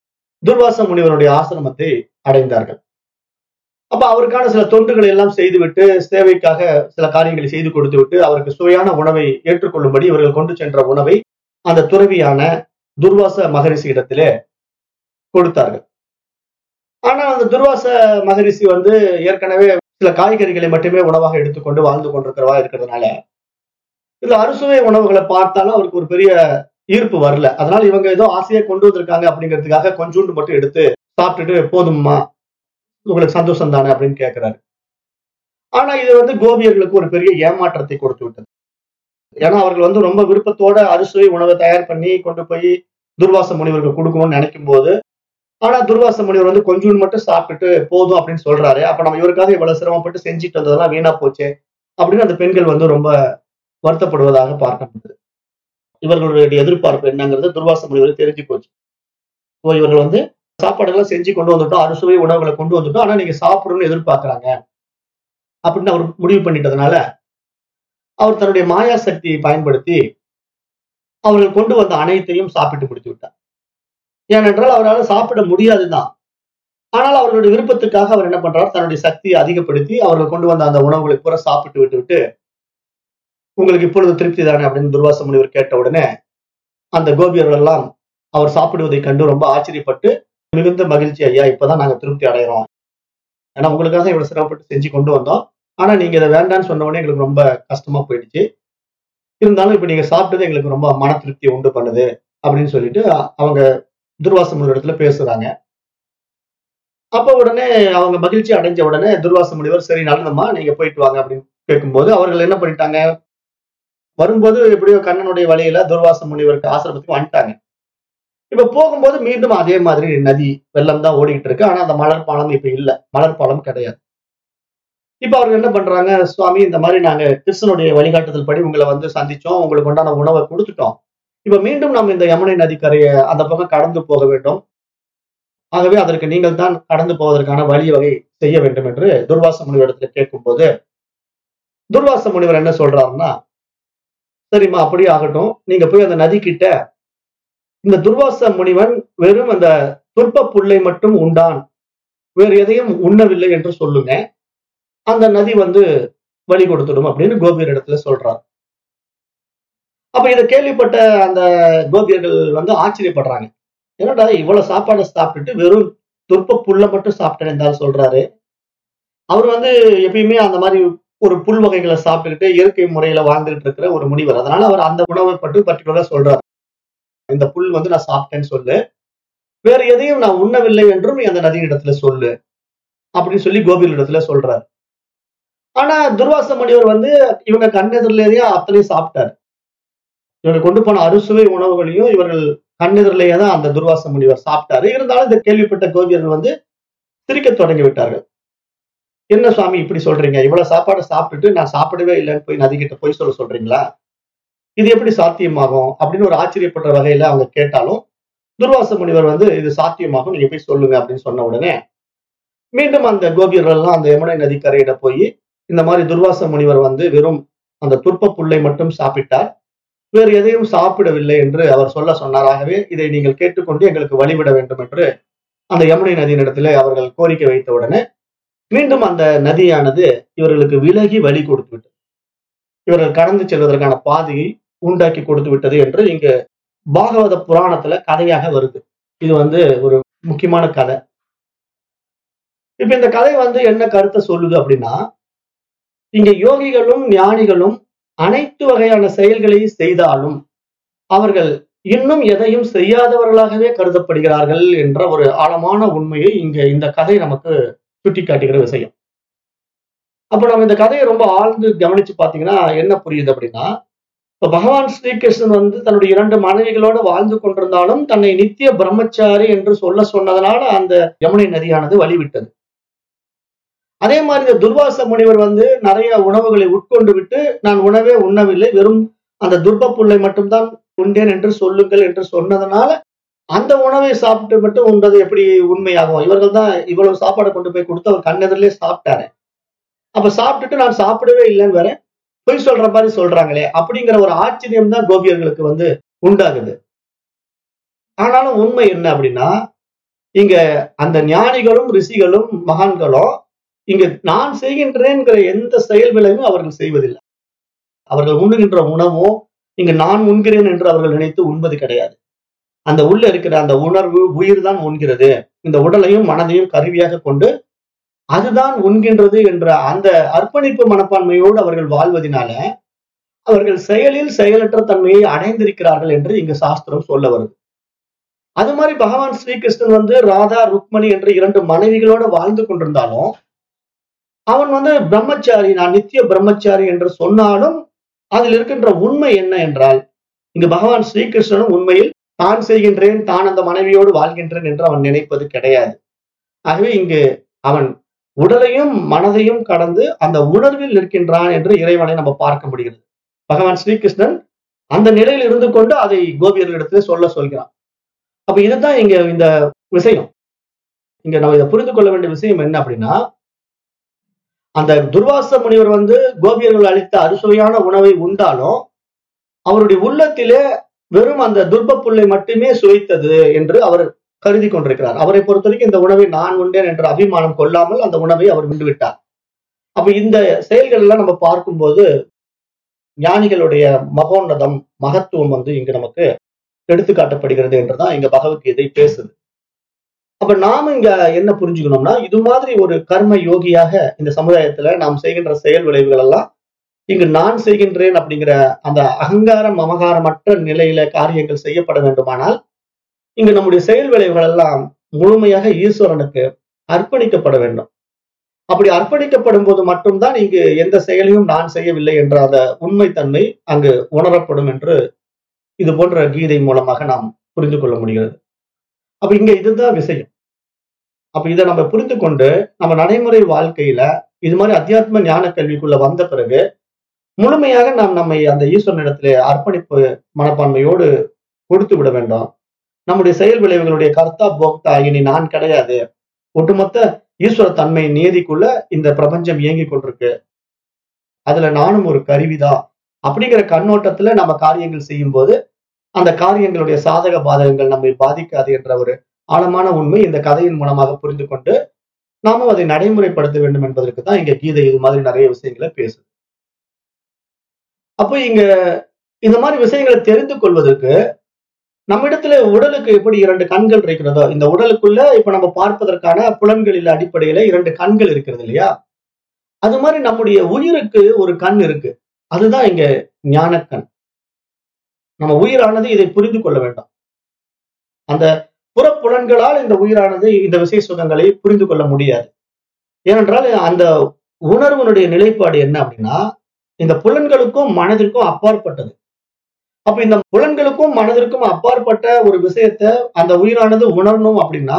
துர்வாச முனிவருடைய ஆசிரமத்தை அடைந்தார்கள் அப்ப அவருக்கான சில தொண்டுகளை எல்லாம் செய்துவிட்டு சேவைக்காக சில காரியங்களை செய்து கொடுத்து விட்டு அவருக்கு சுவையான உணவை ஏற்றுக்கொள்ளும்படி இவர்கள் கொண்டு சென்ற உணவை அந்த துறவியான துர்வாச மகரிஷி இடத்திலே கொடுத்தார்கள் ஆனா அந்த துர்வாச மகரிஷி வந்து ஏற்கனவே சில காய்கறிகளை மட்டுமே உணவாக எடுத்துக்கொண்டு வாழ்ந்து கொண்டிருக்கிறவா இருக்கிறதுனால இதுல அறுசுவை உணவுகளை பார்த்தாலும் அவருக்கு ஒரு பெரிய ஈர்ப்பு வரல அதனால இவங்க ஏதோ ஆசையை கொண்டு வந்திருக்காங்க அப்படிங்கிறதுக்காக கொஞ்சோண்டு மட்டும் எடுத்து சாப்பிட்டுட்டு போதும்மா உங்களுக்கு சந்தோஷம் தானே அப்படின்னு கேட்கிறாரு ஆனா இது வந்து கோபியர்களுக்கு ஒரு பெரிய ஏமாற்றத்தை கொடுத்து விட்டது ஏன்னா அவர்கள் வந்து ரொம்ப விருப்பத்தோட அறுசுவை உணவை தயார் பண்ணி கொண்டு போய் துர்வாச முனிவருக்கு கொடுக்கணும்னு நினைக்கும் போது ஆனா துர்வாச முனிவர் வந்து கொஞ்சோண்டு மட்டும் சாப்பிட்டுட்டு போதும் அப்படின்னு சொல்றாரு அப்ப நம்ம இவருக்காக இவ்வளவு சிரமப்பட்டு செஞ்சுட்டு வந்ததெல்லாம் வீணா போச்சே அப்படின்னு அந்த பெண்கள் வந்து ரொம்ப வருத்தப்படுவதாக பார்க்க முடியுது இவர்களுடைய எதிர்பார்ப்பு என்னங்கிறது துர்வாச முனிவர் தெரிஞ்சு போச்சு ஓ இவர்கள் வந்து சாப்பாடெல்லாம் செஞ்சு கொண்டு வந்துட்டோம் அறுசுவை உணவுகளை கொண்டு வந்துட்டோம் ஆனா நீங்க சாப்பிடணும்னு எதிர்பார்க்கறாங்க அப்படின்னு அவர் முடிவு பண்ணிட்டதுனால அவர் தன்னுடைய மாயா சக்தியை பயன்படுத்தி அவர்கள் கொண்டு வந்த அனைத்தையும் சாப்பிட்டு முடித்து விட்டார் ஏனென்றால் அவரால் சாப்பிட முடியாதுதான் ஆனால் அவர்களுடைய விருப்பத்துக்காக அவர் என்ன பண்றார் தன்னுடைய சக்தியை அதிகப்படுத்தி அவர்கள் கொண்டு வந்த அந்த உணவுகளை பூரா சாப்பிட்டு விட்டு விட்டு உங்களுக்கு இப்பொழுது திருப்தி தானே அப்படின்னு துர்வாச முனிவர் கேட்ட உடனே அந்த கோபியர்கள் எல்லாம் அவர் சாப்பிடுவதை கண்டு ரொம்ப ஆச்சரியப்பட்டு மிகுந்த மகிழ்ச்சி ஐயா இப்பதான் நாங்க திருப்தி அடைகிறோம் ஏன்னா உங்களுக்காக இவ்வளவு சிரமப்பட்டு செஞ்சு கொண்டு வந்தோம் ஆனா நீங்க இதை வேண்டாம்னு சொன்ன உடனே எங்களுக்கு ரொம்ப கஷ்டமா போயிடுச்சு இருந்தாலும் இப்ப நீங்க சாப்பிட்டது எங்களுக்கு ரொம்ப மன திருப்தி உண்டு பண்ணுது அப்படின்னு சொல்லிட்டு அவங்க துர்வாச முனிவர் இடத்துல பேசுறாங்க அப்ப உடனே அவங்க மகிழ்ச்சி அடைஞ்ச உடனே துர்வாச முனிவர் சரி நல்லதம்மா நீங்க போயிட்டு வாங்க அப்படின்னு கேட்கும்போது அவர்கள் என்ன பண்ணிட்டாங்க வரும்போது எப்படியோ கண்ணனுடைய வழியில துர்வாச முனிவருக்கு ஆசிரமத்துக்கு வந்துட்டாங்க இப்ப போகும்போது மீண்டும் அதே மாதிரி நதி வெள்ளம் தான் ஓடிக்கிட்டு இருக்கு ஆனா அந்த மலர் பாலம் இப்ப இல்ல மலர் பாலம் கிடையாது இப்ப அவர்கள் என்ன பண்றாங்க சுவாமி இந்த மாதிரி நாங்க கிருஷ்ணனுடைய வழிகாட்டுதல் படி உங்களை வந்து சந்திச்சோம் உங்களுக்கு உண்டான உணவை கொடுத்துட்டோம் இப்ப மீண்டும் நம்ம இந்த யமுனை நதிக்கரையை அந்த பக்கம் கடந்து போக வேண்டும் ஆகவே அதற்கு நீங்கள் தான் கடந்து போவதற்கான வழி வகை செய்ய வேண்டும் என்று துர்வாச முனிவரிடத்துல கேட்கும்போது துர்வாச முனிவர் என்ன சொல்றாருன்னா சரிம்மா அப்படியே ஆகட்டும் நீங்க போய் அந்த நதி கிட்ட இந்த துர்வாச முனிவன் வெறும் அந்த துர்ப்ப புல்லை மட்டும் உண்டான் வேறு எதையும் உண்ணவில்லை என்று சொல்லுங்க அந்த நதி வந்து வழி கொடுத்துடும் அப்படின்னு கோபியர் இடத்துல சொல்றார் அப்ப இதை கேள்விப்பட்ட அந்த கோபியர்கள் வந்து ஆச்சரியப்படுறாங்க என்னடா இவ்வளவு சாப்பாடை சாப்பிட்டுட்டு வெறும் துர்ப்ப புல்லை மட்டும் சாப்பிட்டேன் இருந்தாலும் சொல்றாரு அவர் வந்து எப்பயுமே அந்த மாதிரி ஒரு புல் வகைகளை சாப்பிட்டுக்கிட்டு இயற்கை முறையில வாழ்ந்துட்டு இருக்கிற ஒரு முனிவர் அதனால அவர் அந்த உணவை பற்றி பர்டிகுலரா சொல்றாரு இந்த புல் வந்து நான் சாப்பிட்டேன்னு சொல்லு வேற எதையும் நான் உண்ணவில்லை என்றும் நீ அந்த நதியின் இடத்துல சொல்லு அப்படின்னு சொல்லி கோபியல் இடத்துல சொல்றாரு ஆனா துர்வாச முனிவர் வந்து இவங்க கண்ணெதிரிலேயே அத்தனையும் சாப்பிட்டாரு இவங்க கொண்டு போன அறுசுவை உணவுகளையும் இவர்கள் கண்ணெதிரிலேயே தான் அந்த துர்வாச முனிவர் சாப்பிட்டாரு இருந்தாலும் இந்த கேள்விப்பட்ட கோபியர்கள் வந்து சிரிக்க தொடங்கி விட்டார்கள் என்ன சுவாமி இப்படி சொல்றீங்க இவ்வளவு சாப்பாடு சாப்பிட்டுட்டு நான் சாப்பிடவே இல்லைன்னு போய் நதி கிட்ட போய் சொல்ல சொல்றீங்களா இது எப்படி சாத்தியமாகும் அப்படின்னு ஒரு ஆச்சரியப்படுற வகையில அவங்க கேட்டாலும் துர்வாச முனிவர் வந்து இது சாத்தியமாகும் நீங்க போய் சொல்லுங்க அப்படின்னு சொன்ன உடனே மீண்டும் அந்த கோபியர்கள் எல்லாம் அந்த யமுனை நதிக்கரையிட போய் இந்த மாதிரி துர்வாச முனிவர் வந்து வெறும் அந்த துர்ப்ப புல்லை மட்டும் சாப்பிட்டார் வேறு எதையும் சாப்பிடவில்லை என்று அவர் சொல்ல சொன்னார் ஆகவே இதை நீங்கள் கேட்டுக்கொண்டு எங்களுக்கு வழிவிட வேண்டும் என்று அந்த யமுனை நதியின் இடத்துல அவர்கள் கோரிக்கை வைத்த உடனே மீண்டும் அந்த நதியானது இவர்களுக்கு விலகி வழி கொடுத்து விட்டது இவர்கள் கடந்து செல்வதற்கான பாதையை உண்டாக்கி கொடுத்து விட்டது என்று இங்கு பாகவத புராணத்துல கதையாக வருது இது வந்து ஒரு முக்கியமான கதை இப்ப இந்த கதை வந்து என்ன கருத்தை சொல்லுது அப்படின்னா இங்க யோகிகளும் ஞானிகளும் அனைத்து வகையான செயல்களை செய்தாலும் அவர்கள் இன்னும் எதையும் செய்யாதவர்களாகவே கருதப்படுகிறார்கள் என்ற ஒரு ஆழமான உண்மையை இங்க இந்த கதை நமக்கு சுட்டிக்காட்டுகிற விஷயம் அப்ப நம்ம இந்த கதையை ரொம்ப ஆழ்ந்து கவனிச்சு பாத்தீங்கன்னா என்ன புரியுது அப்படின்னா இப்ப பகவான் ஸ்ரீகிருஷ்ணன் வந்து தன்னுடைய இரண்டு மனைவிகளோடு வாழ்ந்து கொண்டிருந்தாலும் தன்னை நித்திய பிரம்மச்சாரி என்று சொல்ல சொன்னதனால அந்த யமுனை நதியானது வழிவிட்டது அதே மாதிரி இந்த துர்வாச முனிவர் வந்து நிறைய உணவுகளை உட்கொண்டு விட்டு நான் உணவே உண்ணவில்லை வெறும் அந்த துர்ப புல்லை மட்டும்தான் உண்டேன் என்று சொல்லுங்கள் என்று சொன்னதனால அந்த உணவை சாப்பிட்டு மட்டும் உண்டது எப்படி உண்மையாகும் இவர்கள் தான் இவ்வளவு சாப்பாடை கொண்டு போய் கொடுத்து அவர் கண்ணெதிரிலே சாப்பிட்டாரு அப்ப சாப்பிட்டுட்டு நான் சாப்பிடவே இல்லைன்னு வேற பொய் சொல்ற மாதிரி சொல்றாங்களே அப்படிங்கிற ஒரு ஆச்சரியம் தான் கோபியர்களுக்கு வந்து உண்டாகுது ஆனாலும் உண்மை என்ன அப்படின்னா இங்க அந்த ஞானிகளும் ரிஷிகளும் மகான்களும் இங்க நான் செய்கின்றேன்கிற எந்த செயல் விளைவும் அவர்கள் செய்வதில்லை அவர்கள் உண்ணுகின்ற உணவோ இங்க நான் உண்கிறேன் என்று அவர்கள் நினைத்து உண்பது கிடையாது அந்த உள்ள இருக்கிற அந்த உணர்வு உயிர் தான் உண்கிறது இந்த உடலையும் மனதையும் கருவியாக கொண்டு அதுதான் உண்கின்றது என்ற அந்த அர்ப்பணிப்பு மனப்பான்மையோடு அவர்கள் வாழ்வதனால அவர்கள் செயலில் செயலற்ற தன்மையை அடைந்திருக்கிறார்கள் என்று இங்கு சாஸ்திரம் சொல்ல வருது அது மாதிரி பகவான் ஸ்ரீகிருஷ்ணன் வந்து ராதா ருக்மணி என்ற இரண்டு மனைவிகளோட வாழ்ந்து கொண்டிருந்தாலும் அவன் வந்து பிரம்மச்சாரி நான் நித்திய பிரம்மச்சாரி என்று சொன்னாலும் அதில் இருக்கின்ற உண்மை என்ன என்றால் இங்கு பகவான் ஸ்ரீகிருஷ்ணனும் உண்மையில் தான் செய்கின்றேன் தான் அந்த மனைவியோடு வாழ்கின்றேன் என்று அவன் நினைப்பது கிடையாது ஆகவே இங்கு அவன் உடலையும் மனதையும் கடந்து அந்த உணர்வில் நிற்கின்றான் என்று இறைவனை நம்ம பார்க்க முடிகிறது பகவான் ஸ்ரீகிருஷ்ணன் அந்த நிலையில் இருந்து கொண்டு அதை கோபியர்களிடத்துல சொல்ல சொல்கிறான் அப்ப இதுதான் இங்க இந்த விஷயம் இங்க நம்ம இதை புரிந்து கொள்ள வேண்டிய விஷயம் என்ன அப்படின்னா அந்த துர்வாச முனிவர் வந்து கோபியர்கள் அளித்த அறுசுவையான உணவை உண்டாலும் அவருடைய உள்ளத்திலே வெறும் அந்த துர்ப புல்லை மட்டுமே சுவைத்தது என்று அவர் கருதி கொண்டிருக்கிறார் அவரை பொறுத்த வரைக்கும் இந்த உணவை நான் உண்டேன் என்ற அபிமானம் கொள்ளாமல் அந்த உணவை அவர் விண்டு விட்டார் அப்ப இந்த செயல்கள் எல்லாம் நம்ம பார்க்கும்போது ஞானிகளுடைய மகோன்னதம் மகத்துவம் வந்து இங்கு நமக்கு எடுத்து காட்டப்படுகிறது என்றுதான் இங்க பகவத்கீதை பேசுது அப்ப நாம இங்க என்ன புரிஞ்சுக்கணும்னா இது மாதிரி ஒரு கர்ம யோகியாக இந்த சமுதாயத்துல நாம் செய்கின்ற செயல் விளைவுகள் எல்லாம் இங்கு நான் செய்கின்றேன் அப்படிங்கிற அந்த அகங்காரம் மமகாரமற்ற நிலையில காரியங்கள் செய்யப்பட வேண்டுமானால் இங்கு நம்முடைய செயல் விளைவுகள் எல்லாம் முழுமையாக ஈஸ்வரனுக்கு அர்ப்பணிக்கப்பட வேண்டும் அப்படி அர்ப்பணிக்கப்படும் போது மட்டும்தான் இங்கு எந்த செயலையும் நான் செய்யவில்லை என்ற அந்த உண்மைத்தன்மை அங்கு உணரப்படும் என்று இது போன்ற கீதை மூலமாக நாம் புரிந்து கொள்ள முடிகிறது அப்ப இங்க இதுதான் விஷயம் அப்ப இதை நம்ம புரிந்து கொண்டு நம்ம நடைமுறை வாழ்க்கையில இது மாதிரி அத்தியாத்ம ஞான கல்விக்குள்ள வந்த பிறகு முழுமையாக நாம் நம்மை அந்த ஈஸ்வரனிடத்திலே அர்ப்பணிப்பு மனப்பான்மையோடு கொடுத்து விட வேண்டும் நம்முடைய செயல் விளைவுகளுடைய கர்த்தா போக்தா இனி நான் கிடையாது ஒட்டுமொத்த ஈஸ்வர தன்மை நியதிக்குள்ள இந்த பிரபஞ்சம் இயங்கி கொண்டிருக்கு அதுல நானும் ஒரு கருவிதான் அப்படிங்கிற கண்ணோட்டத்துல நம்ம காரியங்கள் செய்யும் போது அந்த காரியங்களுடைய சாதக பாதகங்கள் நம்மை பாதிக்காது என்ற ஒரு ஆழமான உண்மை இந்த கதையின் மூலமாக புரிந்து கொண்டு நாமும் அதை நடைமுறைப்படுத்த வேண்டும் என்பதற்கு தான் இங்க கீதை இது மாதிரி நிறைய விஷயங்களை பேசுது அப்போ இங்க இந்த மாதிரி விஷயங்களை தெரிந்து கொள்வதற்கு நம்மிடத்துல உடலுக்கு எப்படி இரண்டு கண்கள் இருக்கிறதோ இந்த உடலுக்குள்ள இப்ப நம்ம பார்ப்பதற்கான புலன்களில் அடிப்படையில இரண்டு கண்கள் இருக்கிறது இல்லையா அது மாதிரி நம்முடைய உயிருக்கு ஒரு கண் இருக்கு அதுதான் இங்க ஞானக்கண் நம்ம உயிரானது இதை புரிந்து கொள்ள வேண்டும் அந்த புறப்புலன்களால் இந்த உயிரானது இந்த விசை சுகங்களை புரிந்து கொள்ள முடியாது ஏனென்றால் அந்த உணர்வனுடைய நிலைப்பாடு என்ன அப்படின்னா இந்த புலன்களுக்கும் மனதிற்கும் அப்பாற்பட்டது அப்ப இந்த புலன்களுக்கும் மனதிற்கும் அப்பாற்பட்ட ஒரு விஷயத்த அந்த உயிரானது உணரணும் அப்படின்னா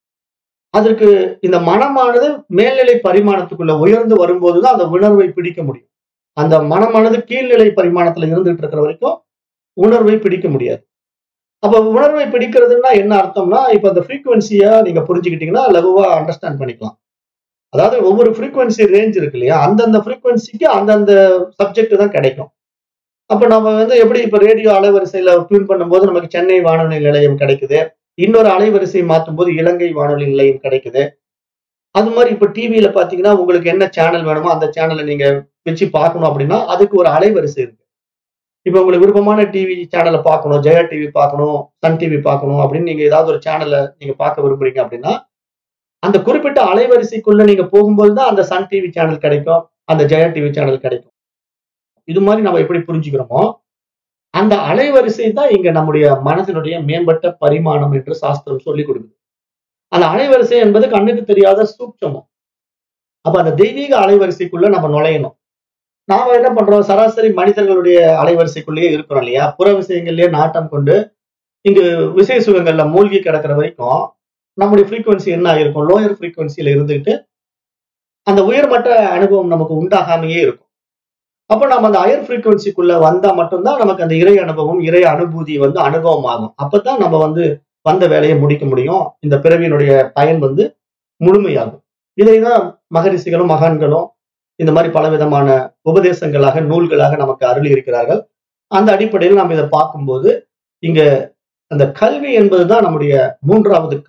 அதற்கு இந்த மனமானது மேல்நிலை பரிமாணத்துக்குள்ள உயர்ந்து வரும்போதுதான் அந்த உணர்வை பிடிக்க முடியும் அந்த மனமானது கீழ்நிலை பரிமாணத்துல இருந்துட்டு இருக்கிற வரைக்கும் உணர்வை பிடிக்க முடியாது அப்ப உணர்வை பிடிக்கிறதுனா என்ன அர்த்தம்னா இப்ப அந்த ஃப்ரீக்குவன்சியா நீங்க புரிஞ்சுக்கிட்டீங்கன்னா லகுவா அண்டர்ஸ்டாண்ட் பண்ணிக்கலாம் அதாவது ஒவ்வொரு ஃப்ரீக்குவன்சி ரேஞ்ச் இருக்கு இல்லையா அந்தந்த ஃப்ரீக்குவன்சிக்கு அந்தந்த சப்ஜெக்ட் தான் கிடைக்கும் அப்ப நம்ம வந்து எப்படி இப்ப ரேடியோ அலைவரிசையில டியூன் பண்ணும்போது நமக்கு சென்னை வானொலி நிலையம் கிடைக்குது இன்னொரு அலைவரிசை மாற்றும் போது இலங்கை வானொலி நிலையம் கிடைக்குது அது மாதிரி இப்ப டிவியில பாத்தீங்கன்னா உங்களுக்கு என்ன சேனல் வேணுமோ அந்த சேனலை நீங்க வச்சு பார்க்கணும் அப்படின்னா அதுக்கு ஒரு அலைவரிசை இருக்கு இப்ப உங்களுக்கு விருப்பமான டிவி சேனலை பார்க்கணும் ஜெயா டிவி பார்க்கணும் சன் டிவி பார்க்கணும் அப்படின்னு நீங்க ஏதாவது ஒரு சேனலை நீங்க பார்க்க விரும்புறீங்க அப்படின்னா அந்த குறிப்பிட்ட அலைவரிசைக்குள்ள நீங்க போகும்போது தான் அந்த சன் டிவி சேனல் கிடைக்கும் அந்த ஜெயா டிவி சேனல் கிடைக்கும் இது மாதிரி நம்ம எப்படி புரிஞ்சுக்கிறோமோ அந்த அலைவரிசை தான் இங்க நம்முடைய மனதினுடைய மேம்பட்ட பரிமாணம் என்று சாஸ்திரம் சொல்லி கொடுக்குது அந்த அலைவரிசை என்பது கண்ணுக்கு தெரியாத சூட்சமம் அப்ப அந்த தெய்வீக அலைவரிசைக்குள்ள நம்ம நுழையணும் நாம என்ன பண்றோம் சராசரி மனிதர்களுடைய அலைவரிசைக்குள்ளேயே இருக்கிறோம் இல்லையா புற விஷயங்கள்லயே நாட்டம் கொண்டு இங்கு விசை சுகங்கள்ல மூழ்கி கிடக்கிற வரைக்கும் நம்முடைய ஃப்ரீக்குவன்சி என்ன ஆகிருக்கும் லோயர் ஃப்ரீக்குவன்சியில இருந்துகிட்டு அந்த உயர்மட்ட அனுபவம் நமக்கு உண்டாகாமையே இருக்கும் அப்போ நம்ம அந்த ஹையர் ஃப்ரீக்குவன்சிக்குள்ள வந்தா மட்டும்தான் நமக்கு அந்த இறை அனுபவம் இறை அனுபூதி வந்து அனுபவம் ஆகும் அப்பதான் நம்ம வந்து வந்த வேலையை முடிக்க முடியும் இந்த பிறவியினுடைய பயன் வந்து முழுமையாகும் இதைதான் மகரிஷிகளும் மகான்களும் இந்த மாதிரி பல விதமான உபதேசங்களாக நூல்களாக நமக்கு அருளி இருக்கிறார்கள் அந்த அடிப்படையில் நாம் இதை பார்க்கும்போது இங்க அந்த கல்வி என்பதுதான் நம்முடைய மூன்றாவது கண்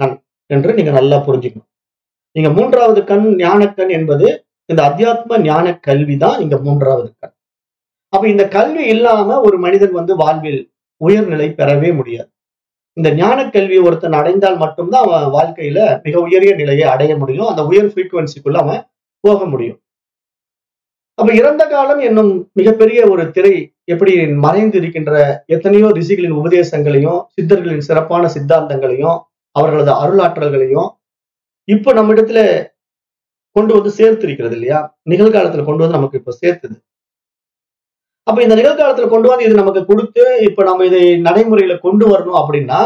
என்று நீங்க நல்லா புரிஞ்சுக்கணும் நீங்க மூன்றாவது கண் ஞானக்கண் என்பது இந்த அத்தியாத்ம ஞான கல்வி தான் இங்க மூன்றாவது கண் அப்ப இந்த கல்வி இல்லாம ஒரு மனிதன் வந்து வாழ்வில் உயர்நிலை பெறவே முடியாது இந்த ஞான கல்வி ஒருத்தன் அடைந்தால் மட்டும்தான் அவன் வாழ்க்கையில மிக உயரிய நிலையை அடைய முடியும் அந்த உயர் ஃப்ரீக்குவன்சிக்குள்ள அவன் போக முடியும் அப்ப இறந்த காலம் என்னும் மிகப்பெரிய ஒரு திரை எப்படி மறைந்து இருக்கின்ற எத்தனையோ ரிஷிகளின் உபதேசங்களையும் சித்தர்களின் சிறப்பான சித்தாந்தங்களையும் அவர்களது அருளாற்றல்களையும் இப்ப நம்ம இடத்துல கொண்டு வந்து சேர்த்து இருக்கிறது இல்லையா நிகழ்காலத்துல கொண்டு வந்து நமக்கு இப்ப சேர்த்துது அப்ப இந்த நிகழ்காலத்துல கொண்டு வந்து இது நமக்கு கொடுத்து இப்ப நம்ம இதை நடைமுறையில கொண்டு வரணும் அப்படின்னா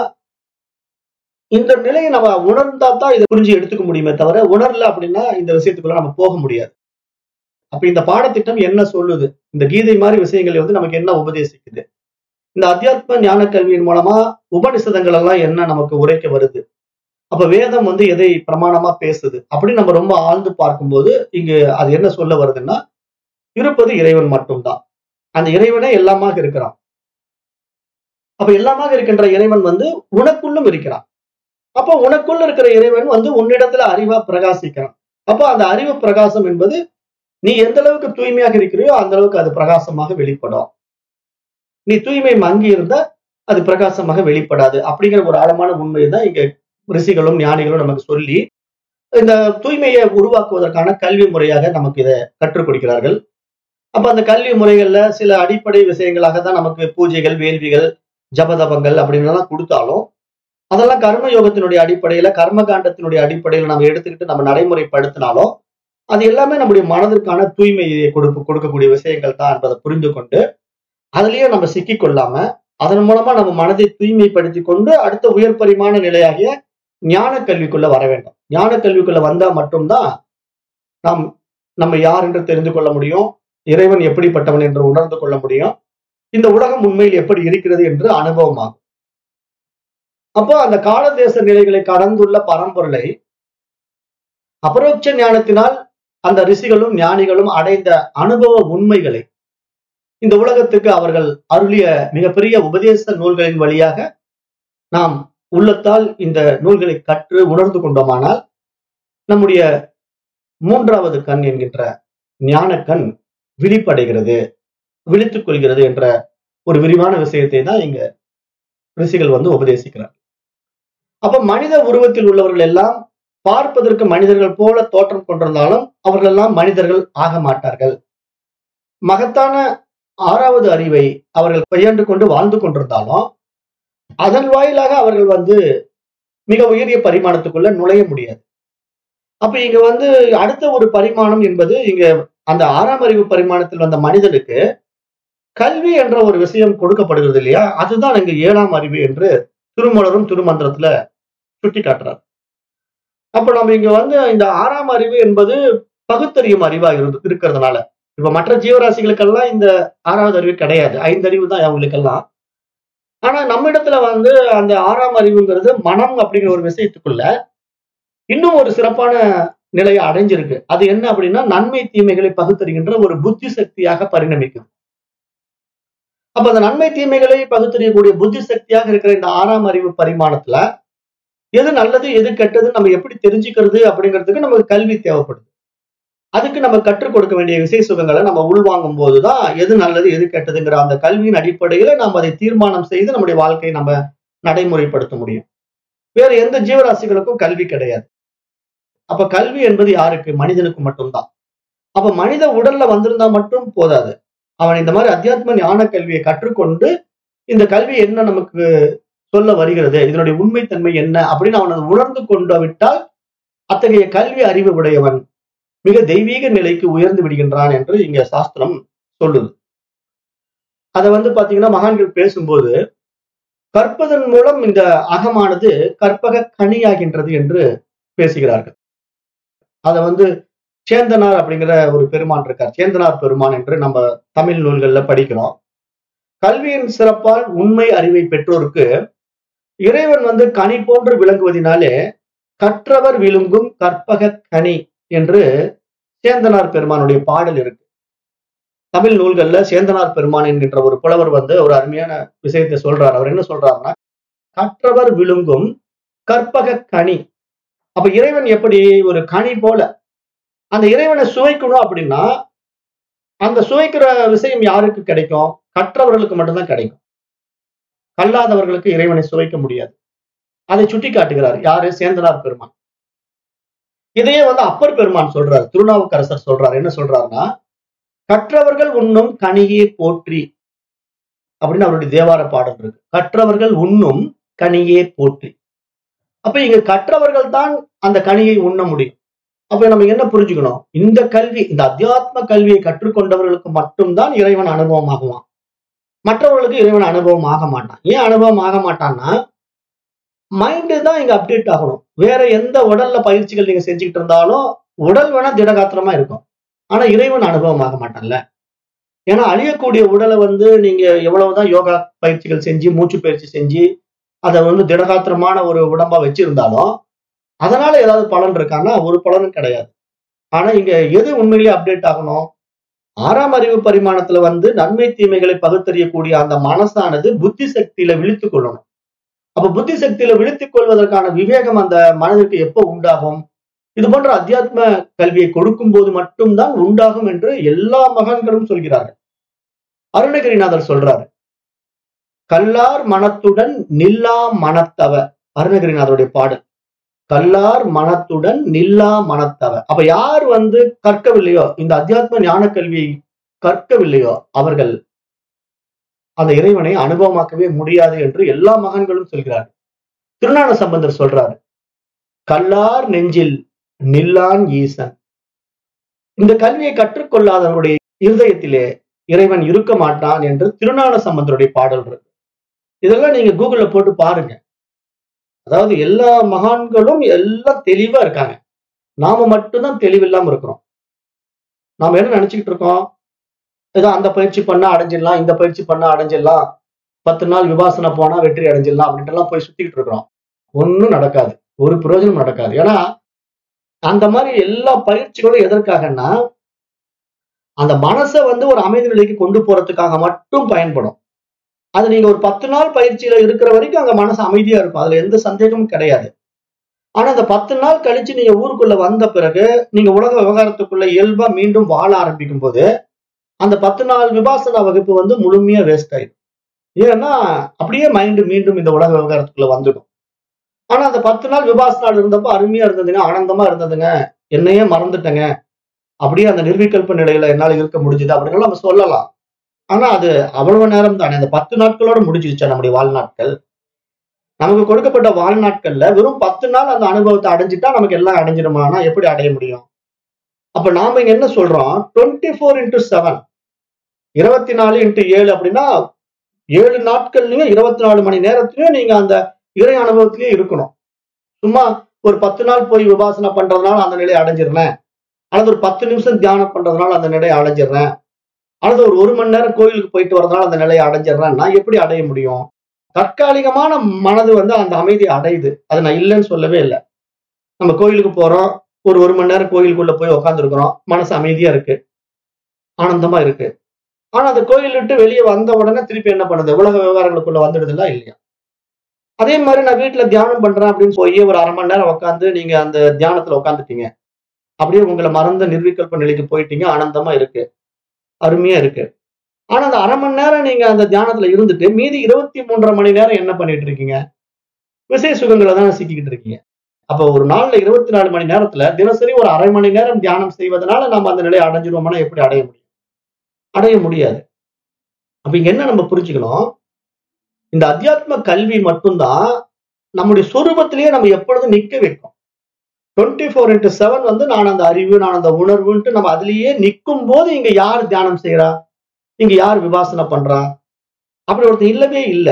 இந்த நிலையை நம்ம உணர்ந்தா தான் இதை புரிஞ்சு எடுத்துக்க முடியுமே தவிர உணரல அப்படின்னா இந்த விஷயத்துக்குள்ள நம்ம போக முடியாது அப்ப இந்த பாடத்திட்டம் என்ன சொல்லுது இந்த கீதை மாதிரி விஷயங்களை வந்து நமக்கு என்ன உபதேசிக்குது இந்த அத்தியாத்ம ஞான கல்வியின் மூலமா உபனிஷதங்கள் எல்லாம் என்ன நமக்கு உரைக்க வருது அப்ப வேதம் வந்து எதை பிரமாணமா பேசுது அப்படின்னு நம்ம ரொம்ப ஆழ்ந்து பார்க்கும்போது இங்கு அது என்ன சொல்ல வருதுன்னா இருப்பது இறைவன் மட்டும்தான் அந்த இறைவனே எல்லாமாக இருக்கிறான் அப்ப எல்லாமாக இருக்கின்ற இறைவன் வந்து உனக்குள்ளும் இருக்கிறான் அப்ப உனக்குள்ள இருக்கிற இறைவன் வந்து உன்னிடத்துல அறிவா பிரகாசிக்கிறான் அப்ப அந்த அறிவு பிரகாசம் என்பது நீ எந்த அளவுக்கு தூய்மையாக இருக்கிறியோ அந்த அளவுக்கு அது பிரகாசமாக வெளிப்படும் நீ தூய்மை மங்கி இருந்தா அது பிரகாசமாக வெளிப்படாது அப்படிங்கிற ஒரு ஆழமான உண்மையை தான் இங்க ரிஷிகளும் ஞானிகளும் நமக்கு சொல்லி இந்த தூய்மையை உருவாக்குவதற்கான கல்வி முறையாக நமக்கு இதை கற்றுக் கொடுக்கிறார்கள் அப்ப அந்த கல்வி முறைகள்ல சில அடிப்படை விஷயங்களாக தான் நமக்கு பூஜைகள் வேள்விகள் ஜபதபங்கள் அப்படின்னு எல்லாம் கொடுத்தாலும் அதெல்லாம் கர்ம யோகத்தினுடைய அடிப்படையில கர்ம காண்டத்தினுடைய அடிப்படையில நம்ம எடுத்துக்கிட்டு நம்ம நடைமுறைப்படுத்தினாலும் அது எல்லாமே நம்முடைய மனதிற்கான தூய்மையை கொடுப்பு கொடுக்கக்கூடிய விஷயங்கள் தான் என்பதை புரிந்து கொண்டு அதுலயே நம்ம சிக்கிக் கொள்ளாம அதன் மூலமா நம்ம மனதை தூய்மைப்படுத்தி கொண்டு அடுத்த உயர் பரிமாண நிலையாகிய ஞான கல்விக்குள்ள வர வேண்டும் ஞான கல்விக்குள்ள வந்தா மட்டும்தான் நாம் நம்ம யார் என்று தெரிந்து கொள்ள முடியும் இறைவன் எப்படிப்பட்டவன் என்று உணர்ந்து கொள்ள முடியும் இந்த உலகம் உண்மையில் எப்படி இருக்கிறது என்று அனுபவமாகும் அப்போ அந்த கால தேச நிலைகளை கடந்துள்ள பரம்பொருளை அபரோட்ச ஞானத்தினால் அந்த ரிஷிகளும் ஞானிகளும் அடைந்த அனுபவ உண்மைகளை இந்த உலகத்துக்கு அவர்கள் அருளிய மிகப்பெரிய உபதேச நூல்களின் வழியாக நாம் உள்ளத்தால் இந்த நூல்களை கற்று உணர்ந்து கொண்டோமானால் நம்முடைய மூன்றாவது கண் என்கின்ற ஞான கண் விழிப்படைகிறது விழித்துக் கொள்கிறது என்ற ஒரு விரிவான விஷயத்தை தான் இங்க ரிஷிகள் வந்து உபதேசிக்கிறார் அப்ப மனித உருவத்தில் உள்ளவர்கள் எல்லாம் பார்ப்பதற்கு மனிதர்கள் போல தோற்றம் கொண்டிருந்தாலும் அவர்கள் எல்லாம் மனிதர்கள் ஆக மாட்டார்கள் மகத்தான ஆறாவது அறிவை அவர்கள் கையாண்டு கொண்டு வாழ்ந்து கொண்டிருந்தாலும் அதன் வாயிலாக அவர்கள் வந்து மிக உயரிய பரிமாணத்துக்குள்ள நுழைய முடியாது அப்ப இங்க வந்து அடுத்த ஒரு பரிமாணம் என்பது இங்க அந்த ஆறாம் அறிவு பரிமாணத்தில் வந்த மனிதனுக்கு கல்வி என்ற ஒரு விஷயம் கொடுக்கப்படுகிறது இல்லையா அதுதான் இங்க ஏழாம் அறிவு என்று திருமலரும் திருமந்திரத்துல சுட்டி காட்டுறார் அப்ப நம்ம இங்க வந்து இந்த ஆறாம் அறிவு என்பது பகுத்தறியும் அறிவா இருந்து இருக்கிறதுனால இப்ப மற்ற ஜீவராசிகளுக்கெல்லாம் இந்த ஆறாவது அறிவு கிடையாது ஐந்தறிவு தான் அவங்களுக்கெல்லாம் ஆனா நம்ம இடத்துல வந்து அந்த ஆறாம் அறிவுங்கிறது மனம் அப்படிங்கிற ஒரு விஷயத்துக்குள்ள இன்னும் ஒரு சிறப்பான நிலையை அடைஞ்சிருக்கு அது என்ன அப்படின்னா நன்மை தீமைகளை பகுத்தறிகின்ற ஒரு புத்தி சக்தியாக பரிணமிக்குது அப்ப அந்த நன்மை தீமைகளை பகுத்தறியக்கூடிய புத்தி சக்தியாக இருக்கிற இந்த ஆறாம் அறிவு பரிமாணத்துல எது நல்லது எது கெட்டது நம்ம எப்படி தெரிஞ்சுக்கிறது அப்படிங்கிறதுக்கு நமக்கு கல்வி தேவைப்படுது அதுக்கு நம்ம கற்றுக் கொடுக்க வேண்டிய விசை சுகங்களை நம்ம உள்வாங்கும் போதுதான் எது நல்லது எது கெட்டதுங்கிற அந்த கல்வியின் அடிப்படையில நாம் அதை தீர்மானம் செய்து நம்முடைய வாழ்க்கையை நம்ம நடைமுறைப்படுத்த முடியும் வேற எந்த ஜீவராசிகளுக்கும் கல்வி கிடையாது அப்ப கல்வி என்பது யாருக்கு மனிதனுக்கு மட்டும்தான் அப்ப மனித உடல்ல வந்திருந்தா மட்டும் போதாது அவன் இந்த மாதிரி அத்தியாத்ம ஞான கல்வியை கற்றுக்கொண்டு இந்த கல்வி என்ன நமக்கு சொல்ல வருகிறது இதனுடைய உண்மைத்தன்மை என்ன அப்படின்னு அவன் உணர்ந்து கொண்டு விட்டால் அத்தகைய கல்வி அறிவு உடையவன் மிக தெய்வீக நிலைக்கு உயர்ந்து விடுகின்றான் என்று இங்க சாஸ்திரம் சொல்லுது அதை வந்து பாத்தீங்கன்னா மகான்கள் பேசும்போது கற்பதன் மூலம் இந்த அகமானது கற்பக கனியாகின்றது என்று பேசுகிறார்கள் அதை வந்து சேந்தனார் அப்படிங்கிற ஒரு பெருமான் இருக்கார் சேந்தனார் பெருமான் என்று நம்ம தமிழ் நூல்கள்ல படிக்கிறோம் கல்வியின் சிறப்பால் உண்மை அறிவை பெற்றோருக்கு இறைவன் வந்து கனி போன்று விளங்குவதினாலே கற்றவர் விழுங்கும் கற்பக கனி என்று சேந்தனார் பெருமானுடைய பாடல் இருக்கு தமிழ் நூல்கள்ல சேந்தனார் பெருமான் என்கின்ற ஒரு புலவர் வந்து ஒரு அருமையான விஷயத்தை சொல்றார் அவர் என்ன சொல்றாருன்னா கற்றவர் விழுங்கும் கற்பக கனி அப்ப இறைவன் எப்படி ஒரு கனி போல அந்த இறைவனை சுவைக்கணும் அப்படின்னா அந்த சுவைக்கிற விஷயம் யாருக்கு கிடைக்கும் கற்றவர்களுக்கு மட்டும்தான் கிடைக்கும் கல்லாதவர்களுக்கு இறைவனை சுவைக்க முடியாது அதை சுட்டி காட்டுகிறார் யாரு சேந்தனார் பெருமான் இதையே வந்து அப்பர் பெருமான் சொல்றாரு திருநாவுக்கரசர் சொல்றாரு என்ன சொல்றாருன்னா கற்றவர்கள் உண்ணும் கனியே போற்றி அப்படின்னு அவருடைய தேவார பாடல் இருக்கு கற்றவர்கள் உண்ணும் கனியே போற்றி அப்ப இங்க கற்றவர்கள் தான் அந்த கனியை உண்ண முடியும் அப்ப நம்ம என்ன புரிஞ்சுக்கணும் இந்த கல்வி இந்த அத்தியாத்ம கல்வியை கற்றுக்கொண்டவர்களுக்கு மட்டும்தான் இறைவன் அனுபவமாகுவான் மற்றவர்களுக்கு இறைவன் அனுபவம் ஆக மாட்டான் ஏன் அனுபவம் ஆக மாட்டான்னா மைண்டு தான் இங்க அப்டேட் ஆகணும் வேற எந்த உடல்ல பயிற்சிகள் நீங்க செஞ்சுக்கிட்டு இருந்தாலும் உடல் வேணா திடகாத்திரமா இருக்கும் ஆனா இறைவன் அனுபவம் ஆக மாட்டான்ல ஏன்னா அழியக்கூடிய உடலை வந்து நீங்க எவ்வளவுதான் யோகா பயிற்சிகள் செஞ்சு மூச்சு பயிற்சி செஞ்சு அதை வந்து திடகாத்திரமான ஒரு உடம்பா வச்சிருந்தாலும் அதனால ஏதாவது பலன் இருக்கான்னா ஒரு பலனும் கிடையாது ஆனா இங்க எது உண்மையிலேயே அப்டேட் ஆகணும் ஆறாம் அறிவு பரிமாணத்துல வந்து நன்மை தீமைகளை பகுத்தறியக்கூடிய அந்த மனசானது புத்தி சக்தியில விழித்துக் கொள்ளணும் அப்ப புத்தி சக்தியில விழித்துக் கொள்வதற்கான விவேகம் அந்த மனதிற்கு எப்போ உண்டாகும் இது போன்ற அத்தியாத்ம கல்வியை கொடுக்கும் போது மட்டும்தான் உண்டாகும் என்று எல்லா மகான்களும் சொல்கிறார்கள் அருணகிரிநாதர் சொல்றாரு கல்லார் மனத்துடன் நில்லா மனத்தவ அருணகிரிநாதருடைய பாடல் கல்லார் மனத்துடன் நில்லா மனத்தவ அப்ப யார் வந்து கற்கவில்லையோ இந்த அத்தியாத்ம ஞான கல்வியை கற்கவில்லையோ அவர்கள் அந்த இறைவனை அனுபவமாக்கவே முடியாது என்று எல்லா மகன்களும் சொல்கிறார்கள் திருஞான சம்பந்தர் சொல்றாரு கல்லார் நெஞ்சில் நில்லான் ஈசன் இந்த கல்வியை கற்றுக்கொள்ளாதவருடைய இருதயத்திலே இறைவன் இருக்க மாட்டான் என்று திருஞான சம்பந்தருடைய பாடல் இருக்கு இதெல்லாம் நீங்க கூகுள்ல போட்டு பாருங்க அதாவது எல்லா மகான்களும் எல்லாம் தெளிவா இருக்காங்க நாம மட்டும்தான் தெளிவில்லாம இருக்கிறோம் நாம என்ன நினைச்சுக்கிட்டு இருக்கோம் ஏதோ அந்த பயிற்சி பண்ணா அடைஞ்சிடலாம் இந்த பயிற்சி பண்ணா அடைஞ்சிடலாம் பத்து நாள் விபாசனை போனா வெற்றி அடைஞ்சிடலாம் அப்படின்ட்டு எல்லாம் போய் சுத்திக்கிட்டு இருக்கிறோம் ஒன்றும் நடக்காது ஒரு பிரயோஜனம் நடக்காது ஏன்னா அந்த மாதிரி எல்லா பயிற்சிகளும் எதற்காகன்னா அந்த மனசை வந்து ஒரு அமைதி நிலைக்கு கொண்டு போறதுக்காக மட்டும் பயன்படும் அது நீங்க ஒரு பத்து நாள் பயிற்சியில இருக்கிற வரைக்கும் அங்க மனசு அமைதியா இருக்கும் அதுல எந்த சந்தேகமும் கிடையாது ஆனா அந்த பத்து நாள் கழிச்சு நீங்க ஊருக்குள்ள வந்த பிறகு நீங்க உலக விவகாரத்துக்குள்ள இயல்பா மீண்டும் வாழ ஆரம்பிக்கும் போது அந்த பத்து நாள் விபாசனா வகுப்பு வந்து முழுமையா வேஸ்ட் ஆயிடும் ஏன்னா அப்படியே மைண்டு மீண்டும் இந்த உலக விவகாரத்துக்குள்ள வந்துடும் ஆனா அந்த பத்து நாள் விபாசனால் இருந்தப்போ அருமையா இருந்ததுங்க ஆனந்தமா இருந்ததுங்க என்னையே மறந்துட்டேங்க அப்படியே அந்த நிர்விகல்ப நிலையில என்னால இருக்க முடிஞ்சுது அப்படின்னு நம்ம சொல்லலாம் ஆனா அது அவ்வளவு நேரம் தானே அந்த பத்து நாட்களோட முடிஞ்சிருச்சா நம்முடைய வாழ்நாட்கள் நமக்கு கொடுக்கப்பட்ட வாழ்நாட்கள்ல வெறும் பத்து நாள் அந்த அனுபவத்தை அடைஞ்சிட்டா நமக்கு எல்லாம் அடைஞ்சிடுமானா எப்படி அடைய முடியும் அப்ப நாம இங்க என்ன சொல்றோம் டுவெண்ட்டி ஃபோர் இன்டூ செவன் இருபத்தி நாலு இன்ட்டு ஏழு அப்படின்னா ஏழு நாட்கள்லயும் இருபத்தி நாலு மணி நேரத்திலயும் நீங்க அந்த இறை அனுபவத்திலேயே இருக்கணும் சும்மா ஒரு பத்து நாள் போய் விபாசனை பண்றதுனால அந்த நிலையை அடைஞ்சிடுறேன் அல்லது ஒரு பத்து நிமிஷம் தியானம் பண்றதுனால அந்த நிலையை அடைஞ்சிடுறேன் அல்லது ஒரு ஒரு மணி நேரம் கோயிலுக்கு போயிட்டு வரதுனால அந்த நிலையை அடைஞ்சிடுறேன் நான் எப்படி அடைய முடியும் தற்காலிகமான மனது வந்து அந்த அமைதியை அடையுது அது நான் இல்லைன்னு சொல்லவே இல்லை நம்ம கோயிலுக்கு போறோம் ஒரு ஒரு மணி நேரம் கோயிலுக்குள்ள போய் உட்காந்துருக்கிறோம் மனசு அமைதியா இருக்கு ஆனந்தமா இருக்கு ஆனா அந்த கோயில் விட்டு வெளியே வந்த உடனே திருப்பி என்ன பண்ணுது உலக விவகாரங்களுக்குள்ள வந்துடுதுல இல்லையா அதே மாதிரி நான் வீட்டுல தியானம் பண்றேன் அப்படின்னு போய் ஒரு அரை மணி நேரம் உட்காந்து நீங்க அந்த தியானத்துல உட்காந்துட்டீங்க அப்படியே உங்களை மறந்த நிர்விகல்ப நிலைக்கு போயிட்டீங்க ஆனந்தமா இருக்கு அருமையா இருக்கு ஆனா அந்த அரை மணி நேரம் நீங்க அந்த தியானத்துல இருந்துட்டு மீதி இருபத்தி மூன்றரை மணி நேரம் என்ன பண்ணிட்டு இருக்கீங்க விசை சுகங்களை தான் சிக்கிக்கிட்டு இருக்கீங்க அப்ப ஒரு நாள்ல இருபத்தி நாலு மணி நேரத்துல தினசரி ஒரு அரை மணி நேரம் தியானம் செய்வதனால நம்ம அந்த நிலையை அடைஞ்சிருவோம்னா எப்படி அடைய முடியும் அடைய முடியாது அப்ப இங்க என்ன நம்ம புரிஞ்சுக்கணும் இந்த அத்தியாத்ம கல்வி மட்டும்தான் நம்முடைய சொரூபத்திலேயே நம்ம எப்பொழுதும் நிக்க வைக்கும் டுவெண்ட்டி ஃபோர் இன்ட்டு செவன் வந்து நான் அந்த அறிவு நான் அந்த உணர்வுன்ட்டு நம்ம அதுலயே நிற்கும் போது இங்க யார் தியானம் செய்யறா இங்க யார் விபாசனை பண்றா அப்படி ஒருத்தர் இல்லவே இல்லை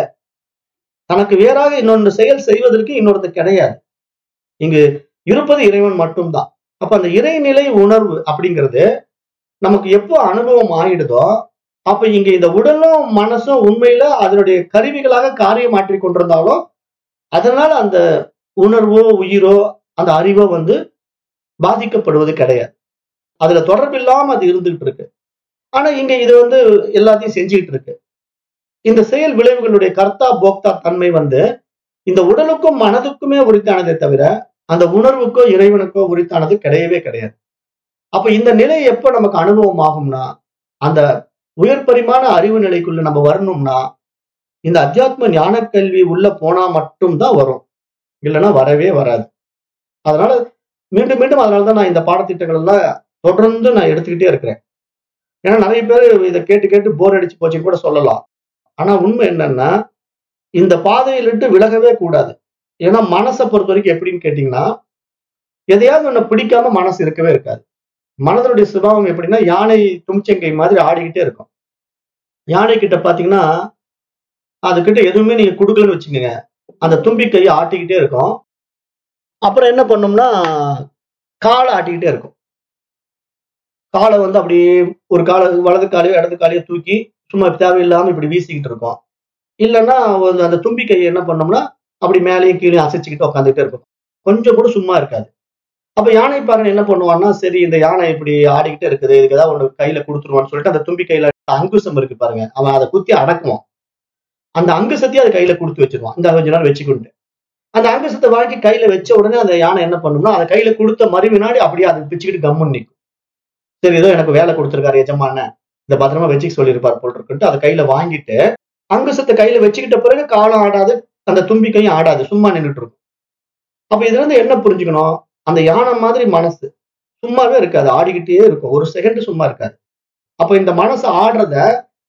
தனக்கு வேறாக இன்னொன்று செயல் செய்வதற்கு இன்னொருத்தர் கிடையாது இங்கு இருப்பது இறைவன் மட்டும்தான் அப்ப அந்த இறைநிலை உணர்வு அப்படிங்கிறது நமக்கு எப்போ அனுபவம் ஆயிடுதோ அப்ப இங்க இந்த உடலும் மனசும் உண்மையில அதனுடைய கருவிகளாக காரியம் மாற்றி கொண்டிருந்தாலும் அதனால அந்த உணர்வோ உயிரோ அந்த அறிவோ வந்து பாதிக்கப்படுவது கிடையாது அதுல தொடர்பு இல்லாம அது இருந்துகிட்டு இருக்கு ஆனா இங்க இது வந்து எல்லாத்தையும் செஞ்சுக்கிட்டு இருக்கு இந்த செயல் விளைவுகளுடைய கர்த்தா போக்தா தன்மை வந்து இந்த உடலுக்கும் மனதுக்குமே உரித்தானதே தவிர அந்த உணர்வுக்கோ இறைவனுக்கோ உரித்தானது கிடையவே கிடையாது அப்ப இந்த நிலை எப்ப நமக்கு அனுபவம் ஆகும்னா அந்த உயர் பரிமாண அறிவு நிலைக்குள்ள நம்ம வரணும்னா இந்த அத்தியாத்ம ஞான கல்வி உள்ள போனா மட்டும்தான் வரும் இல்லைன்னா வரவே வராது அதனால மீண்டும் மீண்டும் அதனாலதான் நான் இந்த பாடத்திட்டங்கள் எல்லாம் தொடர்ந்து நான் எடுத்துக்கிட்டே இருக்கிறேன் ஏன்னா நிறைய பேர் இதை கேட்டு கேட்டு போர் அடிச்சு போச்சுன்னு கூட சொல்லலாம் ஆனா உண்மை என்னன்னா இந்த பாதையிலிட்டு விலகவே கூடாது ஏன்னா மனசை பொறுத்த வரைக்கும் எப்படின்னு கேட்டீங்கன்னா எதையாவது ஒண்ணு பிடிக்காம மனசு இருக்கவே இருக்காது மனதனுடைய சுபாவம் எப்படின்னா யானை தும்சங்கை மாதிரி ஆடிக்கிட்டே இருக்கும் யானை கிட்ட பாத்தீங்கன்னா அதுகிட்ட எதுவுமே நீங்க கொடுக்கலன்னு வச்சுக்கோங்க அந்த தும்பி கையை ஆட்டிக்கிட்டே இருக்கும் அப்புறம் என்ன பண்ணும்னா காலை ஆட்டிக்கிட்டே இருக்கும் காலை வந்து அப்படியே ஒரு காலை வலது காலையோ இடது காலையோ தூக்கி சும்மா தேவையில்லாம இப்படி வீசிக்கிட்டு இருக்கும் இல்லைன்னா ஒரு அந்த தும்பி கையை என்ன பண்ணோம்னா அப்படி மேலேயும் கீழே அசைச்சுக்கிட்டு உட்காந்துக்கிட்டே இருக்கும் கொஞ்சம் கூட சும்மா இருக்காது அப்ப யானை பாருங்க என்ன பண்ணுவான்னா சரி இந்த யானை இப்படி ஆடிக்கிட்டே இருக்குது இதுக்கு ஏதாவது ஒன்று கையில கொடுத்துருவான்னு சொல்லிட்டு அந்த தும்பி கையில அங்குசம் இருக்கு பாருங்க அவன் அதை குத்தி அடக்குவான் அந்த அங்குசத்தையும் அது கையில கொடுத்து வச்சிருவான் இந்த கொஞ்ச நேரம் வச்சுக்கிட்டு அந்த அங்குசத்தை வாங்கி கையில வச்ச உடனே அந்த யானை என்ன பண்ணும்னா அதை கையில கொடுத்த மறு வினாடி அப்படியே அதை பிச்சுக்கிட்டு கம்முன்னு நிற்கும் சரி ஏதோ எனக்கு வேலை கொடுத்துருக்காரு எஜமான இந்த பத்திரமா வச்சுக்க சொல்லியிருப்பார் போல் இருக்குன்ட்டு அதை கையில வாங்கிட்டு அங்குசத்தை கையில வச்சுக்கிட்ட பிறகு காலம் ஆடாது அந்த தும்பி கையும் ஆடாது சும்மா நின்றுட்டு இருக்கும் அப்ப இதுல இருந்து என்ன புரிஞ்சுக்கணும் அந்த யானை மாதிரி மனசு சும்மாவே இருக்காது ஆடிக்கிட்டே இருக்கும் ஒரு செகண்ட் சும்மா இருக்காது அப்ப இந்த மனசு ஆடுறத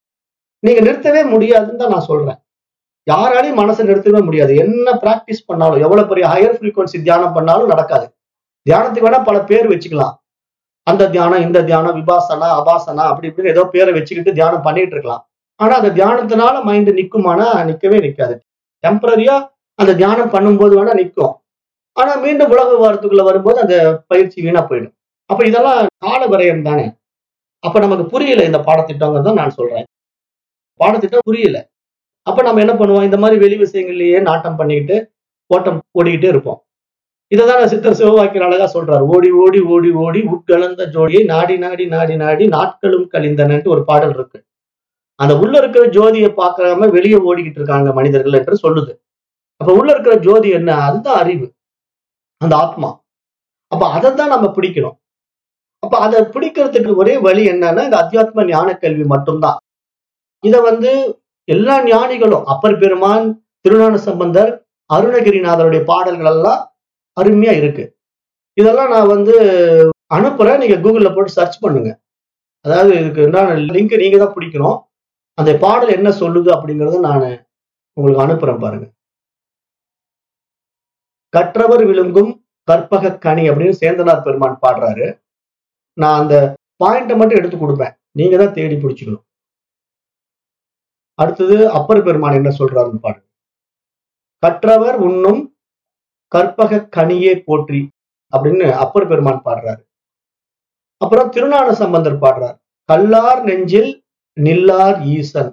நீங்க நிறுத்தவே முடியாதுன்னு தான் நான் சொல்றேன் யாராலையும் மனசை நிறுத்தவே முடியாது என்ன பிராக்டிஸ் பண்ணாலும் எவ்வளவு பெரிய ஹையர் ஃப்ரீக்வன்சி தியானம் பண்ணாலும் நடக்காது தியானத்துக்கு வேணா பல பேர் வச்சுக்கலாம் அந்த தியானம் இந்த தியானம் விபாசனா அபாசனா அப்படி இப்படின்னு ஏதோ பேரை வச்சுக்கிட்டு தியானம் பண்ணிட்டு இருக்கலாம் ஆனா அந்த தியானத்தினால மைண்ட் நிக்குமானா நிக்கவே நிக்காது டெம்பரரியா அந்த தியானம் பண்ணும்போது வேணா நிக்கும் ஆனா மீண்டும் உலக வாரத்துக்குள்ள வரும்போது அந்த பயிற்சி வீணா போயிடும் அப்ப இதெல்லாம் கால விரயம் தானே அப்ப நமக்கு புரியல இந்த பாடத்திட்டங்கிறத நான் சொல்றேன் பாடத்திட்டம் புரியல அப்ப நம்ம என்ன பண்ணுவோம் இந்த மாதிரி வெளி விஷயங்கள்லயே நாட்டம் பண்ணிக்கிட்டு ஓட்டம் ஓடிக்கிட்டே இருப்போம் இதைதான் சித்தர் சிவவாக்கியர் அழகா சொல்றாரு ஓடி ஓடி ஓடி ஓடி உட்கலந்த ஜோடியை நாடி நாடி நாடி நாடி நாட்களும் கழிந்தனன்ட்டு ஒரு பாடல் இருக்கு அந்த உள்ள இருக்கிற ஜோதியை பார்க்காம வெளியே ஓடிக்கிட்டு இருக்காங்க மனிதர்கள் என்று சொல்லுது அப்ப உள்ள இருக்கிற ஜோதி என்ன அதுதான் அறிவு அந்த ஆத்மா அப்ப அதை தான் நம்ம பிடிக்கணும் அப்ப அதை பிடிக்கிறதுக்கு ஒரே வழி என்னன்னா இந்த அத்தியாத்ம ஞான கல்வி மட்டும்தான் இத வந்து எல்லா ஞானிகளும் அப்பர் பெருமான் திருஞான சம்பந்தர் அருணகிரிநாதருடைய பாடல்கள் எல்லாம் அருமையா இருக்கு இதெல்லாம் நான் வந்து அனுப்புறேன் நீங்க கூகுள்ல போட்டு சர்ச் பண்ணுங்க அதாவது இதுக்கு உண்டான லிங்க் நீங்க தான் பிடிக்கணும் அந்த பாடல் என்ன சொல்லுது அப்படிங்கறத நான் உங்களுக்கு அனுப்புறேன் பாருங்க கற்றவர் விழுங்கும் கற்பக கனி அப்படின்னு சேந்தனார் பெருமான் பாடுறாரு நான் அந்த பாயிண்ட மட்டும் எடுத்து கொடுப்பேன் நீங்க தான் தேடி பிடிச்சிக்கணும் அடுத்தது அப்பர் பெருமான் என்ன சொல்றாருன்னு பாருங்க கற்றவர் உண்ணும் கற்பக கனியே போற்றி அப்படின்னு அப்பர் பெருமான் பாடுறாரு அப்புறம் திருஞான சம்பந்தர் பாடுறார் கல்லார் நெஞ்சில் நில்லார் ஈசன்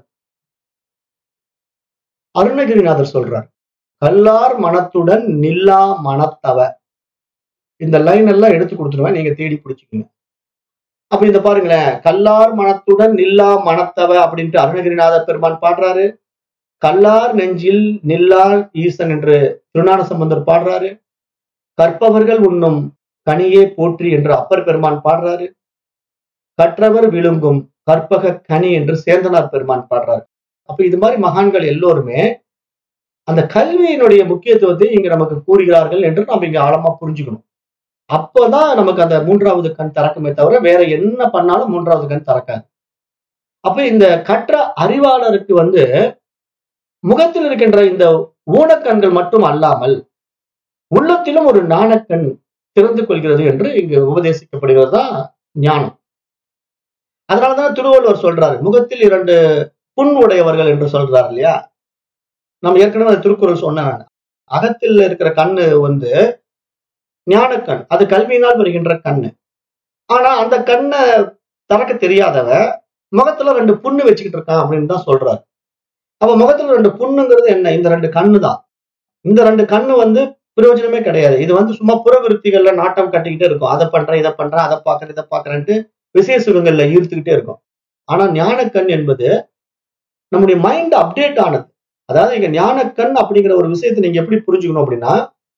அருணகிரிநாதர் சொல்றார் கல்லார் மனத்துடன் நில்லா மனத்தவ இந்த லைன் எல்லாம் எடுத்து கொடுத்துருவேன் நீங்க தேடி பிடிச்சிக்கோங்க அப்ப இந்த பாருங்களேன் கல்லார் மனத்துடன் நில்லா மனத்தவ அப்படின்ட்டு அருணகிரிநாதர் பெருமான் பாடுறாரு கல்லார் நெஞ்சில் நில்லார் ஈசன் என்று திருஞான சம்பந்தர் பாடுறாரு கற்பவர்கள் உண்ணும் கனியே போற்றி என்று அப்பர் பெருமான் பாடுறாரு கற்றவர் விழுங்கும் கற்பக கனி என்று சேந்தனார் பெருமான் பாடுறாரு அப்ப இது மாதிரி மகான்கள் எல்லோருமே அந்த கல்வியினுடைய முக்கியத்துவத்தை இங்க நமக்கு கூறுகிறார்கள் என்று நம்ம இங்க ஆழமா புரிஞ்சுக்கணும் அப்பதான் நமக்கு அந்த மூன்றாவது கண் திறக்குமே தவிர வேற என்ன பண்ணாலும் மூன்றாவது கண் திறக்காது அப்ப இந்த கற்ற அறிவாளருக்கு வந்து முகத்தில் இருக்கின்ற இந்த ஊனக்கண்கள் மட்டும் அல்லாமல் உள்ளத்திலும் ஒரு நாணக்கண் திறந்து கொள்கிறது என்று இங்கு உபதேசிக்கப்படுகிறது தான் ஞானம் அதனாலதான் திருவள்ளுவர் சொல்றாரு முகத்தில் இரண்டு புண் உடையவர்கள் என்று சொல்றாரு இல்லையா நம்ம ஏற்கனவே அந்த திருக்குறள் சொன்ன அகத்தில் இருக்கிற கண்ணு வந்து ஞானக்கண் அது கல்வியினால் வருகின்ற கண்ணு ஆனா அந்த கண்ணை தனக்க தெரியாதவ முகத்துல ரெண்டு புண்ணு வச்சுக்கிட்டு இருக்கான் அப்படின்னு தான் சொல்றாரு அப்ப முகத்துல ரெண்டு புண்ணுங்கிறது என்ன இந்த ரெண்டு கண்ணு தான் இந்த ரெண்டு கண்ணு வந்து பிரயோஜனமே கிடையாது இது வந்து சும்மா புறவிருத்திகள்ல நாட்டம் கட்டிக்கிட்டே இருக்கும் அதை பண்றேன் இதை பண்றேன் அதை பாக்குறேன் இதை பாக்குறேன்ட்டு விசேஷ சுகங்கள்ல ஈர்த்துக்கிட்டே இருக்கும் ஆனா ஞானக்கண் என்பது நம்முடைய மைண்ட் அப்டேட் ஆனது அதாவது இங்க ஞானக்கண் அப்படிங்கிற ஒரு விஷயத்தை நீங்க எப்படி புரிஞ்சுக்கணும் அப்படின்னா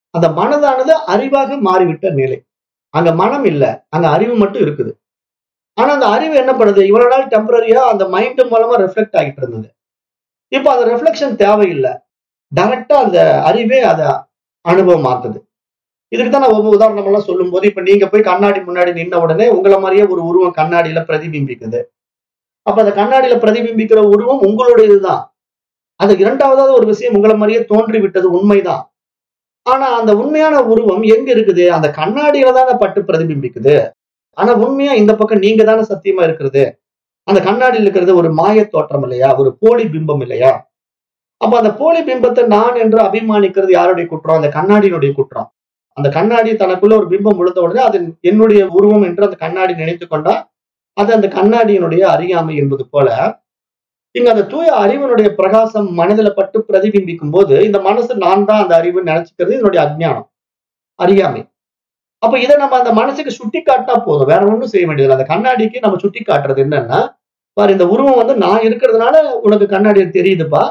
அந்த மனதானது அறிவாக மாறிவிட்ட நிலை அங்க மனம் இல்ல அங்க அறிவு மட்டும் இருக்குது ஆனா அந்த அறிவு என்ன பண்ணுது இவ்வளவு நாள் டெம்பரரியா அந்த மைண்ட் மூலமா ரிஃப்ளெக்ட் ஆகிட்டு இருந்தது இப்ப அந்த ரிஃப்ளெக்ஷன் தேவையில்லை டைரக்டா அந்த அறிவே அதை அனுபவம் ஆக்குது இதுக்கு தான் நான் ஒவ்வொரு உதாரணம் எல்லாம் சொல்லும் போது இப்ப நீங்க போய் கண்ணாடி முன்னாடி நின்ன உடனே உங்களை மாதிரியே ஒரு உருவம் கண்ணாடியில பிரதிபிம்பிக்குது அப்ப அந்த கண்ணாடியில பிரதிபிம்பிக்கிற உருவம் உங்களுடையதுதான் அது இரண்டாவதாவது ஒரு விஷயம் உங்களை மாதிரியே தோன்றி விட்டது உண்மைதான் ஆனா அந்த உண்மையான உருவம் எங்க இருக்குது அந்த கண்ணாடியில தானே பட்டு பிரதிபிம்பிக்குது ஆனா உண்மையா இந்த பக்கம் நீங்க தானே சத்தியமா இருக்கிறது அந்த கண்ணாடியில் இருக்கிறது ஒரு மாய தோற்றம் இல்லையா ஒரு போலி பிம்பம் இல்லையா அப்ப அந்த போலி பிம்பத்தை நான் என்று அபிமானிக்கிறது யாருடைய குற்றம் அந்த கண்ணாடியினுடைய குற்றம் அந்த கண்ணாடி தனக்குள்ள ஒரு பிம்பம் விழுந்த உடனே அது என்னுடைய உருவம் என்று அந்த கண்ணாடி நினைத்து கொண்டா அது அந்த கண்ணாடியினுடைய அறியாமை என்பது போல இங்க அந்த தூய அறிவனுடைய பிரகாசம் மனதில பட்டு பிரதிபிம்பிக்கும் போது இந்த மனசு நான் தான் அந்த அறிவு நினைச்சுக்கிறது இதனுடைய அஜ்ஞானம் அறியாமை அப்ப இதை நம்ம அந்த மனசுக்கு சுட்டி காட்டினா போதும் வேற ஒண்ணும் செய்ய வேண்டியதில்லை அந்த கண்ணாடிக்கு நம்ம சுட்டி காட்டுறது என்னன்னா பாரு இந்த உருவம் வந்து நான் இருக்கிறதுனால உனக்கு கண்ணாடி தெரியுதுப்பா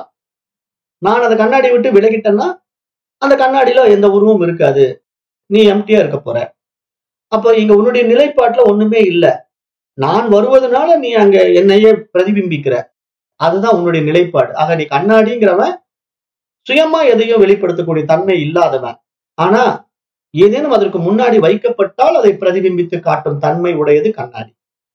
நான் அந்த கண்ணாடி விட்டு விலகிட்டேன்னா அந்த கண்ணாடியில எந்த உருவமும் இருக்காது நீ எம்டியா இருக்க போற அப்ப இங்க உன்னுடைய நிலைப்பாட்டுல ஒண்ணுமே இல்ல நான் வருவதனால நீ அங்க என்னையே பிரதிபிம்பிக்கிற அதுதான் உன்னுடைய நிலைப்பாடு ஆக நீ கண்ணாடிங்கிறவன் சுயமா எதையும் வெளிப்படுத்தக்கூடிய தன்மை இல்லாதவன் ஆனா ஏதேனும் அதற்கு முன்னாடி வைக்கப்பட்டால் அதை பிரதிபிம்பித்து காட்டும் தன்மை உடையது கண்ணாடி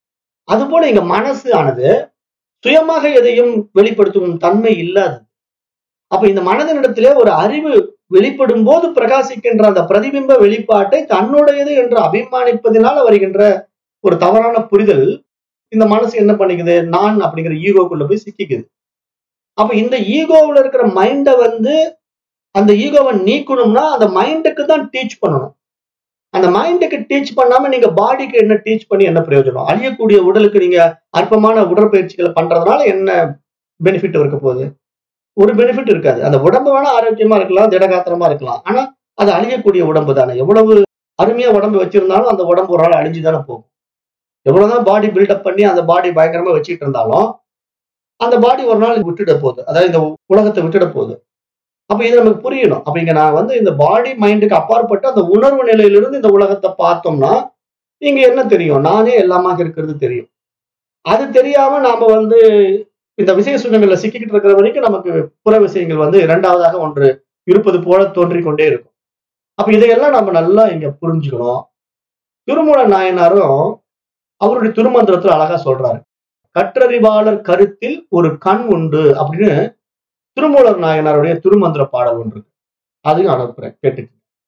அதுபோல இங்க மனசு ஆனது சுயமாக எதையும் வெளிப்படுத்தும் தன்மை இல்லாதது அப்ப இந்த மனதினிடத்திலே ஒரு அறிவு வெளிப்படும் போது பிரகாசிக்கின்ற அந்த பிரதிபிம்ப வெளிப்பாட்டை தன்னுடையது என்று அபிமானிப்பதினால வருகின்ற ஒரு தவறான புரிதல் இந்த மனசு என்ன பண்ணிக்குது நான் அப்படிங்கிற ஈகோக்குள்ள போய் சிக்கிக்குது அப்ப இந்த ஈகோவுல இருக்கிற மைண்டை வந்து அந்த ஈகோவை நீக்கணும்னா அந்த மைண்டுக்கு தான் டீச் பண்ணணும் அந்த மைண்டுக்கு டீச் பண்ணாம நீங்க பாடிக்கு என்ன டீச் பண்ணி என்ன பிரயோஜனம் அழியக்கூடிய உடலுக்கு நீங்க அற்பமான உடற்பயிற்சிகளை பண்றதுனால என்ன பெனிஃபிட் இருக்க போகுது ஒரு பெனிஃபிட் இருக்காது அந்த உடம்பு வேணா ஆரோக்கியமா இருக்கலாம் திடகாத்திரமா இருக்கலாம் ஆனா அது அழியக்கூடிய உடம்பு தானே எவ்வளவு அருமையா உடம்பு வச்சிருந்தாலும் அந்த உடம்பு ஒரு நாள் அழிஞ்சு தானே போகும் எவ்வளவுதான் பாடி பில்டப் பண்ணி அந்த பாடி பயங்கரமா வச்சுட்டு இருந்தாலும் அந்த பாடி ஒரு நாள் விட்டுட போகுது அதாவது இந்த உலகத்தை விட்டுட போகுது அப்ப இது நமக்கு புரியணும் அப்ப இங்க நான் வந்து இந்த பாடி மைண்டுக்கு அப்பாற்பட்டு அந்த உணர்வு நிலையிலிருந்து இந்த உலகத்தை பார்த்தோம்னா இங்க என்ன தெரியும் நானே எல்லாமாக இருக்கிறது தெரியும் அது தெரியாம நாம வந்து இந்த விசய சுகங்கள்ல சிக்கிக்கிட்டு இருக்கிற வரைக்கும் நமக்கு புற விஷயங்கள் வந்து இரண்டாவதாக ஒன்று இருப்பது போல தோன்றிக் கொண்டே இருக்கும் அப்ப இதையெல்லாம் நம்ம நல்லா இங்க புரிஞ்சுக்கணும் திருமூல நாயனாரும் அவருடைய திருமந்திரத்துல அழகா சொல்றாரு கற்றறிவாளர் கருத்தில் ஒரு கண் உண்டு அப்படின்னு திருமூலர் நாயனாருடைய திருமந்திர பாடல் ஒன்று இருக்கு அதையும் அனுப்புறேன் கேட்டுக்கு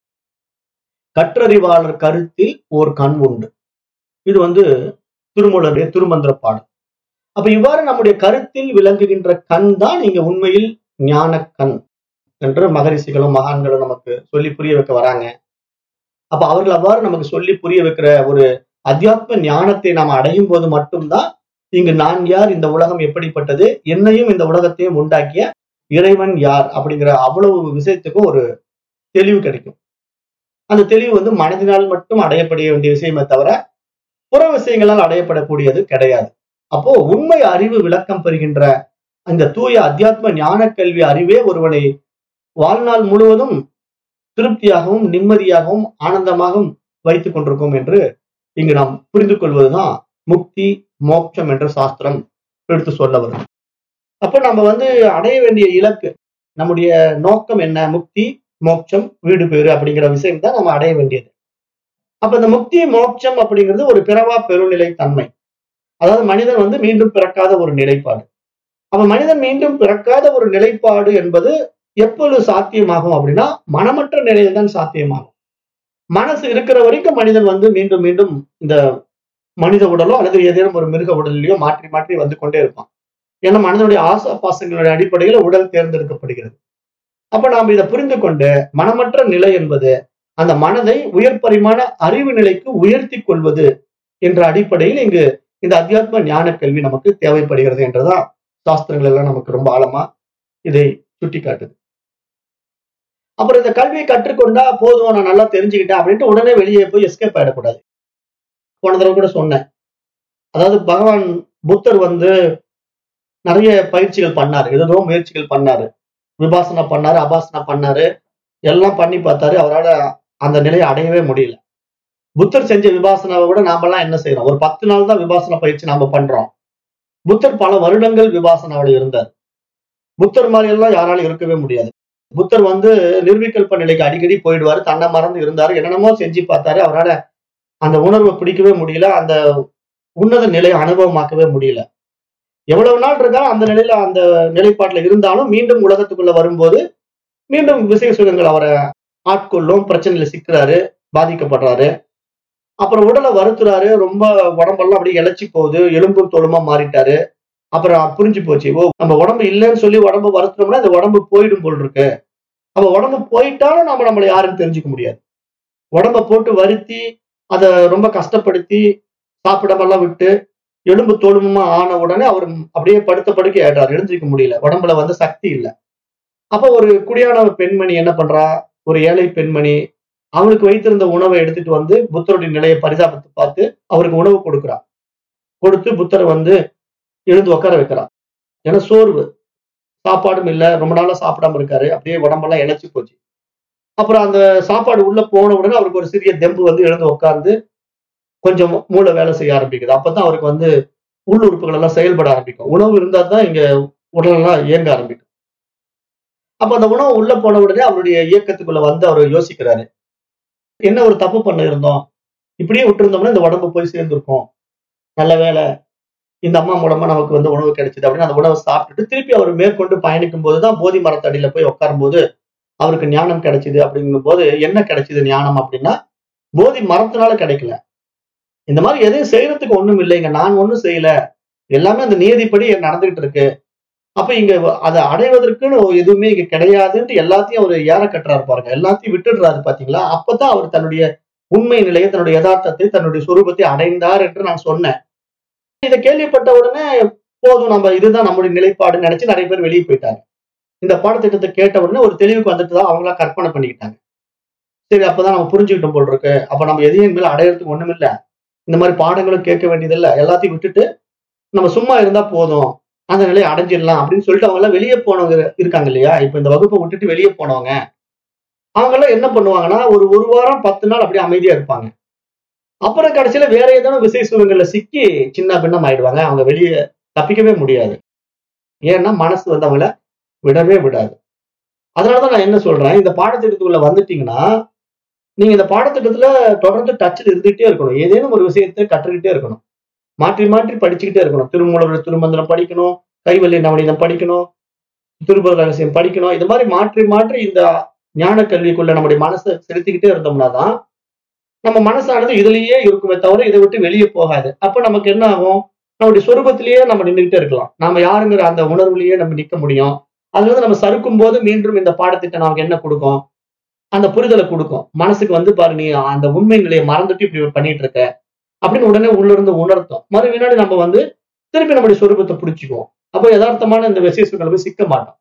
கற்றறிவாளர் கருத்தில் ஒரு கண் உண்டு இது வந்து திருமூலருடைய திருமந்திர பாடல் அப்ப இவ்வாறு நம்முடைய கருத்தில் விளங்குகின்ற கண் தான் இங்க உண்மையில் ஞான கண் என்று மகரிஷிகளும் மகான்களும் நமக்கு சொல்லி புரிய வைக்க வராங்க அப்ப அவர்கள் அவ்வாறு நமக்கு சொல்லி புரிய வைக்கிற ஒரு அத்தியாத்ம ஞானத்தை நாம் அடையும் போது மட்டும்தான் இங்கு நான் யார் இந்த உலகம் எப்படிப்பட்டது என்னையும் இந்த உலகத்தையும் உண்டாக்கிய இறைவன் யார் அப்படிங்கிற அவ்வளவு விஷயத்துக்கும் ஒரு தெளிவு கிடைக்கும் அந்த தெளிவு வந்து மனதினால் மட்டும் அடையப்பட வேண்டிய விஷயமே தவிர புற விஷயங்களால் அடையப்படக்கூடியது கிடையாது அப்போ உண்மை அறிவு விளக்கம் பெறுகின்ற அந்த தூய அத்தியாத்ம ஞான கல்வி அறிவே ஒருவனை வாழ்நாள் முழுவதும் திருப்தியாகவும் நிம்மதியாகவும் ஆனந்தமாகவும் வைத்துக் கொண்டிருக்கும் என்று இங்கு நாம் புரிந்து கொள்வதுதான் முக்தி மோட்சம் என்ற சாஸ்திரம் எடுத்து சொல்ல வரும் அப்ப நம்ம வந்து அடைய வேண்டிய இலக்கு நம்முடைய நோக்கம் என்ன முக்தி மோட்சம் வீடு பேரு அப்படிங்கிற விஷயம் தான் நம்ம அடைய வேண்டியது அப்ப இந்த முக்தி மோட்சம் அப்படிங்கிறது ஒரு பிறவா பெருநிலை தன்மை அதாவது மனிதன் வந்து மீண்டும் பிறக்காத ஒரு நிலைப்பாடு அப்ப மனிதன் மீண்டும் பிறக்காத ஒரு நிலைப்பாடு என்பது எப்பொழுது சாத்தியமாகும் அப்படின்னா மனமற்ற நிலையில தான் சாத்தியமாகும் மனசு இருக்கிற வரைக்கும் மனிதன் வந்து மீண்டும் மீண்டும் இந்த மனித உடலோ அல்லது ஏதேனும் ஒரு மிருக உடலிலேயோ மாற்றி மாற்றி வந்து கொண்டே இருப்பான் ஏன்னா மனிதனுடைய ஆசா பாசங்களுடைய அடிப்படையில் உடல் தேர்ந்தெடுக்கப்படுகிறது அப்ப நாம் இதை புரிந்து கொண்டு மனமற்ற நிலை என்பது அந்த மனதை உயர் பரிமாண அறிவு நிலைக்கு உயர்த்தி கொள்வது என்ற அடிப்படையில் இங்கு இந்த அத்தியாத்ம ஞான கல்வி நமக்கு தேவைப்படுகிறது என்றுதான் சாஸ்திரங்கள் எல்லாம் நமக்கு ரொம்ப ஆழமா இதை சுட்டி காட்டுது அப்புறம் இந்த கல்வியை கற்றுக்கொண்டா போதும் நான் நல்லா தெரிஞ்சுக்கிட்டேன் அப்படின்ட்டு உடனே வெளியே போய் எஸ்கேப் ஆயிடக்கூடாது போன தடவை கூட சொன்னேன் அதாவது பகவான் புத்தர் வந்து நிறைய பயிற்சிகள் பண்ணாரு ஏதோ முயற்சிகள் பண்ணாரு விபாசனா பண்ணாரு அபாசனா பண்ணாரு எல்லாம் பண்ணி பார்த்தாரு அவரால அந்த நிலையை அடையவே முடியல புத்தர் செஞ்ச விபாசனாவை விட நாமெல்லாம் என்ன செய்யறோம் ஒரு பத்து நாள் தான் விபாசன பயிற்சி நாம பண்றோம் புத்தர் பல வருடங்கள் விபாசனாவோட இருந்தார் புத்தர் மாதிரி எல்லாம் யாராலும் இருக்கவே முடியாது புத்தர் வந்து நிர்விகல்ப நிலைக்கு அடிக்கடி போயிடுவாரு தன்னை மறந்து இருந்தாரு என்னென்னமோ செஞ்சு பார்த்தாரு அவரால அந்த உணர்வை பிடிக்கவே முடியல அந்த உன்னத நிலையை அனுபவமாக்கவே முடியல எவ்வளவு நாள் இருக்காலும் அந்த நிலையில அந்த நிலைப்பாட்டுல இருந்தாலும் மீண்டும் உலகத்துக்குள்ள வரும்போது மீண்டும் விசய சுகங்கள் அவரை ஆட்கொள்ளும் பிரச்சனையில சிக்கிறாரு பாதிக்கப்படுறாரு அப்புறம் உடலை வருத்துறாரு ரொம்ப உடம்பெல்லாம் அப்படியே இழைச்சி போகுது எலும்பும் தோலுமா மாறிட்டாரு அப்புறம் புரிஞ்சு போச்சு ஓ நம்ம உடம்பு இல்லைன்னு சொல்லி உடம்பு வருத்தோம்னா இந்த உடம்பு போயிடும் போல் இருக்கு அப்ப உடம்பு போயிட்டாலும் நம்ம நம்மளை யாருன்னு தெரிஞ்சுக்க முடியாது உடம்ப போட்டு வருத்தி அதை ரொம்ப கஷ்டப்படுத்தி சாப்பிடமெல்லாம் விட்டு எலும்பு தோலுமா ஆன உடனே அவர் அப்படியே படுத்த படுக்கை ஆயிடுறாரு எழுந்திருக்க முடியல உடம்புல வந்து சக்தி இல்லை அப்ப ஒரு குடியான ஒரு பெண்மணி என்ன பண்றா ஒரு ஏழை பெண்மணி அவளுக்கு வைத்திருந்த உணவை எடுத்துட்டு வந்து புத்தருடைய நிலையை பரிதாபத்தை பார்த்து அவருக்கு உணவு கொடுக்குறா கொடுத்து புத்தரை வந்து எழுந்து உட்கார வைக்கிறா ஏன்னா சோர்வு சாப்பாடும் இல்லை ரொம்ப நாளா சாப்பிடாம இருக்காரு அப்படியே உடம்பெல்லாம் இழைச்சி போச்சு அப்புறம் அந்த சாப்பாடு உள்ள போன உடனே அவருக்கு ஒரு சிறிய தெம்பு வந்து எழுந்து உட்கார்ந்து கொஞ்சம் மூளை வேலை செய்ய ஆரம்பிக்குது அப்பதான் அவருக்கு வந்து உள்ளுறுப்புகள் எல்லாம் செயல்பட ஆரம்பிக்கும் உணவு இருந்தா தான் இங்க உடலெல்லாம் இயங்க ஆரம்பிக்கும் அப்ப அந்த உணவு உள்ள போன உடனே அவருடைய இயக்கத்துக்குள்ள வந்து அவர் யோசிக்கிறாரு என்ன ஒரு தப்பு பண்ண இருந்தோம் இப்படியே விட்டுருந்தோம்னா இந்த உடம்பு போய் சேர்ந்துருக்கும் நல்ல வேலை இந்த அம்மா மூலமா நமக்கு வந்து உணவு கிடைச்சது அப்படின்னு அந்த உணவை சாப்பிட்டுட்டு திருப்பி அவர் மேற்கொண்டு பயணிக்கும் போதுதான் போதி மரத்தடியில போய் உட்காரும் போது அவருக்கு ஞானம் கிடைச்சது அப்படிங்கும் போது என்ன கிடைச்சது ஞானம் அப்படின்னா போதி மரத்தினால கிடைக்கல இந்த மாதிரி எதையும் செய்யறதுக்கு ஒண்ணும் இல்லைங்க நான் ஒண்ணும் செய்யல எல்லாமே அந்த நியதிப்படி நடந்துகிட்டு இருக்கு அப்ப இங்க அதை அடைவதற்குன்னு எதுவுமே இங்க கிடையாதுன்ட்டு எல்லாத்தையும் அவர் ஏற கட்டுறாரு பாருங்க எல்லாத்தையும் விட்டுடுறாரு பாத்தீங்களா அப்பதான் அவர் தன்னுடைய உண்மை நிலையை தன்னுடைய யதார்த்தத்தை தன்னுடைய சுரூபத்தை அடைந்தார் என்று நான் சொன்னேன் இதை கேள்விப்பட்ட உடனே போதும் நம்ம இதுதான் நம்முடைய நிலைப்பாடுன்னு நினைச்சு நிறைய பேர் வெளியே போயிட்டாங்க இந்த பாடத்திட்டத்தை கேட்ட உடனே ஒரு தெளிவுக்கு வந்துட்டு தான் அவங்களா கற்பனை பண்ணிக்கிட்டாங்க சரி அப்பதான் நம்ம புரிஞ்சுக்கிட்டோம் போல் இருக்கு அப்ப நம்ம எதையும் மேல அடையறதுக்கு ஒண்ணும் இல்ல இந்த மாதிரி பாடங்களும் கேட்க வேண்டியதில்லை எல்லாத்தையும் விட்டுட்டு நம்ம சும்மா இருந்தா போதும் அந்த நிலையை அடைஞ்சிடலாம் அப்படின்னு சொல்லிட்டு அவங்க எல்லாம் வெளியே போனவங்க இருக்காங்க இல்லையா இப்ப இந்த வகுப்பை விட்டுட்டு வெளியே போனவங்க அவங்க எல்லாம் என்ன பண்ணுவாங்கன்னா ஒரு ஒரு வாரம் பத்து நாள் அப்படியே அமைதியா இருப்பாங்க அப்புறம் கடைசியில வேற ஏதாவது விசேஷங்கள்ல சிக்கி சின்ன பின்னம் ஆயிடுவாங்க அவங்க வெளியே தப்பிக்கவே முடியாது ஏன்னா மனசு வந்து அவங்கள விடவே விடாது அதனாலதான் நான் என்ன சொல்றேன் இந்த பாடத்திட்டத்துக்குள்ள வந்துட்டீங்கன்னா நீங்க இந்த பாடத்திட்டத்துல தொடர்ந்து டச்சில் இருந்துகிட்டே இருக்கணும் ஏதேனும் ஒரு விஷயத்தை கற்றுக்கிட்டே இருக்கணும் மாற்றி மாற்றி படிச்சுக்கிட்டே இருக்கணும் திருமூலர் திருமந்திரம் படிக்கணும் கைவல்லி நவநீதம் படிக்கணும் திருப்பதி ரகசியம் படிக்கணும் இது மாதிரி மாற்றி மாற்றி இந்த ஞான கல்விக்குள்ள நம்முடைய மனசை செலுத்திக்கிட்டே இருந்தோம்னா தான் நம்ம மனசானது இதுலயே இருக்குமே தவிர இதை விட்டு வெளியே போகாது அப்ப நமக்கு என்ன ஆகும் நம்முடைய சொரூபத்திலேயே நம்ம நின்றுகிட்டே இருக்கலாம் நாம யாருங்கிற அந்த உணர்வுலயே நம்ம நிக்க முடியும் அதுல வந்து நம்ம சறுக்கும் போது மீண்டும் இந்த பாடத்திட்டம் நமக்கு என்ன கொடுக்கும் அந்த புரிதலை கொடுக்கும் மனசுக்கு வந்து பாரு நீ அந்த உண்மை நிலையை மறந்துட்டு இப்படி பண்ணிட்டு இருக்க அப்படின்னு உடனே உள்ள இருந்து உணர்த்தும் மறு வினாடி நம்ம வந்து திருப்பி நம்முடைய சொரூபத்தை பிடிச்சிக்குவோம் அப்போ யதார்த்தமான இந்த விசேஷங்களை போய் சிக்க மாட்டோம்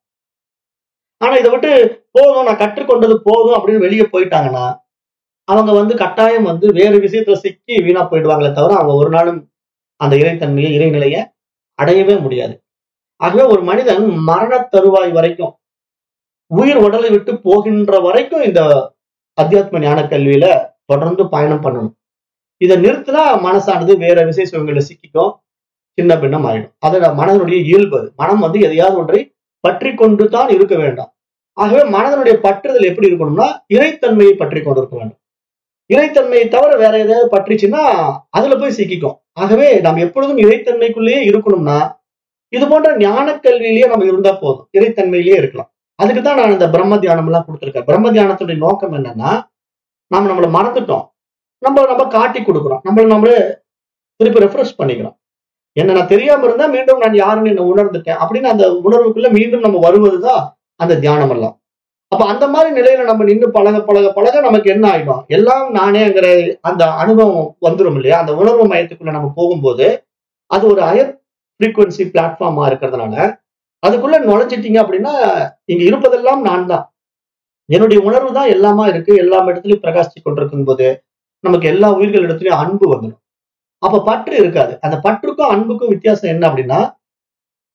ஆனா இதை விட்டு போதும் நான் கற்றுக்கொண்டது போதும் அப்படின்னு வெளியே போயிட்டாங்கன்னா அவங்க வந்து கட்டாயம் வந்து வேறு விஷயத்துல சிக்கி வீணா போயிடுவாங்களே தவிர அவங்க ஒரு நாளும் அந்த இறைத்தன்மையை இறைநிலையை அடையவே முடியாது ஆகவே ஒரு மனிதன் மரண தருவாய் வரைக்கும் உயிர் உடலை விட்டு போகின்ற வரைக்கும் இந்த அத்தியாத்ம ஞான கல்வியில தொடர்ந்து பயணம் பண்ணணும் இதை நிறுத்தினா மனசானது வேற விசேஷங்களை சிக்கிக்கும் சின்ன பின்னம் ஆயிடும் அதோட மனதனுடைய இயல்பு அது. மனம் வந்து எதையாவது ஒன்றை பற்றி கொண்டு தான் இருக்க வேண்டாம் ஆகவே மனதனுடைய பற்றுதல் எப்படி இருக்கணும்னா இறைத்தன்மையை பற்றி கொண்டு இருக்க வேண்டும் இறைத்தன்மையை தவிர வேற ஏதாவது பற்றிச்சுன்னா அதுல போய் சிக்கிக்கும் ஆகவே நாம் எப்பொழுதும் இறைத்தன்மைக்குள்ளேயே இருக்கணும்னா இது போன்ற ஞான கல்வியிலேயே நம்ம இருந்தா போதும் இறைத்தன்மையிலேயே இருக்கலாம் அதுக்கு தான் நான் இந்த பிரம்ம தியானம் எல்லாம் கொடுத்துருக்கேன் பிரம்ம தியானத்துடைய நோக்கம் என்னன்னா நாம நம்மளை மறந்துட்டோம் நம்ம நம்ம காட்டி கொடுக்குறோம் நம்மள நம்மளே திருப்பி ரெஃப்ரெஷ் பண்ணிக்கிறோம் என்ன நான் தெரியாம இருந்தா மீண்டும் நான் யாருன்னு என்ன உணர்ந்துட்டேன் அப்படின்னு அந்த உணர்வுக்குள்ள மீண்டும் நம்ம வருவதுதான் அந்த தியானம் எல்லாம் அப்ப அந்த மாதிரி நிலையில நம்ம நின்று பழக பழக பழக நமக்கு என்ன ஆயிடும் எல்லாம் நானேங்கிற அந்த அனுபவம் வந்துரும் இல்லையா அந்த உணர்வு மையத்துக்குள்ள நம்ம போகும்போது அது ஒரு ஹயர் ஃப்ரீக்குவன்சி பிளாட்ஃபார்மா இருக்கிறதுனால அதுக்குள்ள நுழைஞ்சிட்டீங்க அப்படின்னா இங்க இருப்பதெல்லாம் நான் தான் என்னுடைய உணர்வு தான் எல்லாமா இருக்கு எல்லா இடத்துலயும் பிரகாசிச்சு கொண்டிருக்கும் போது நமக்கு எல்லா உயிர்கள் இடத்துலயும் அன்பு வந்துடும் அப்ப பற்று இருக்காது அந்த பற்றுக்கும் அன்புக்கும் வித்தியாசம் என்ன அப்படின்னா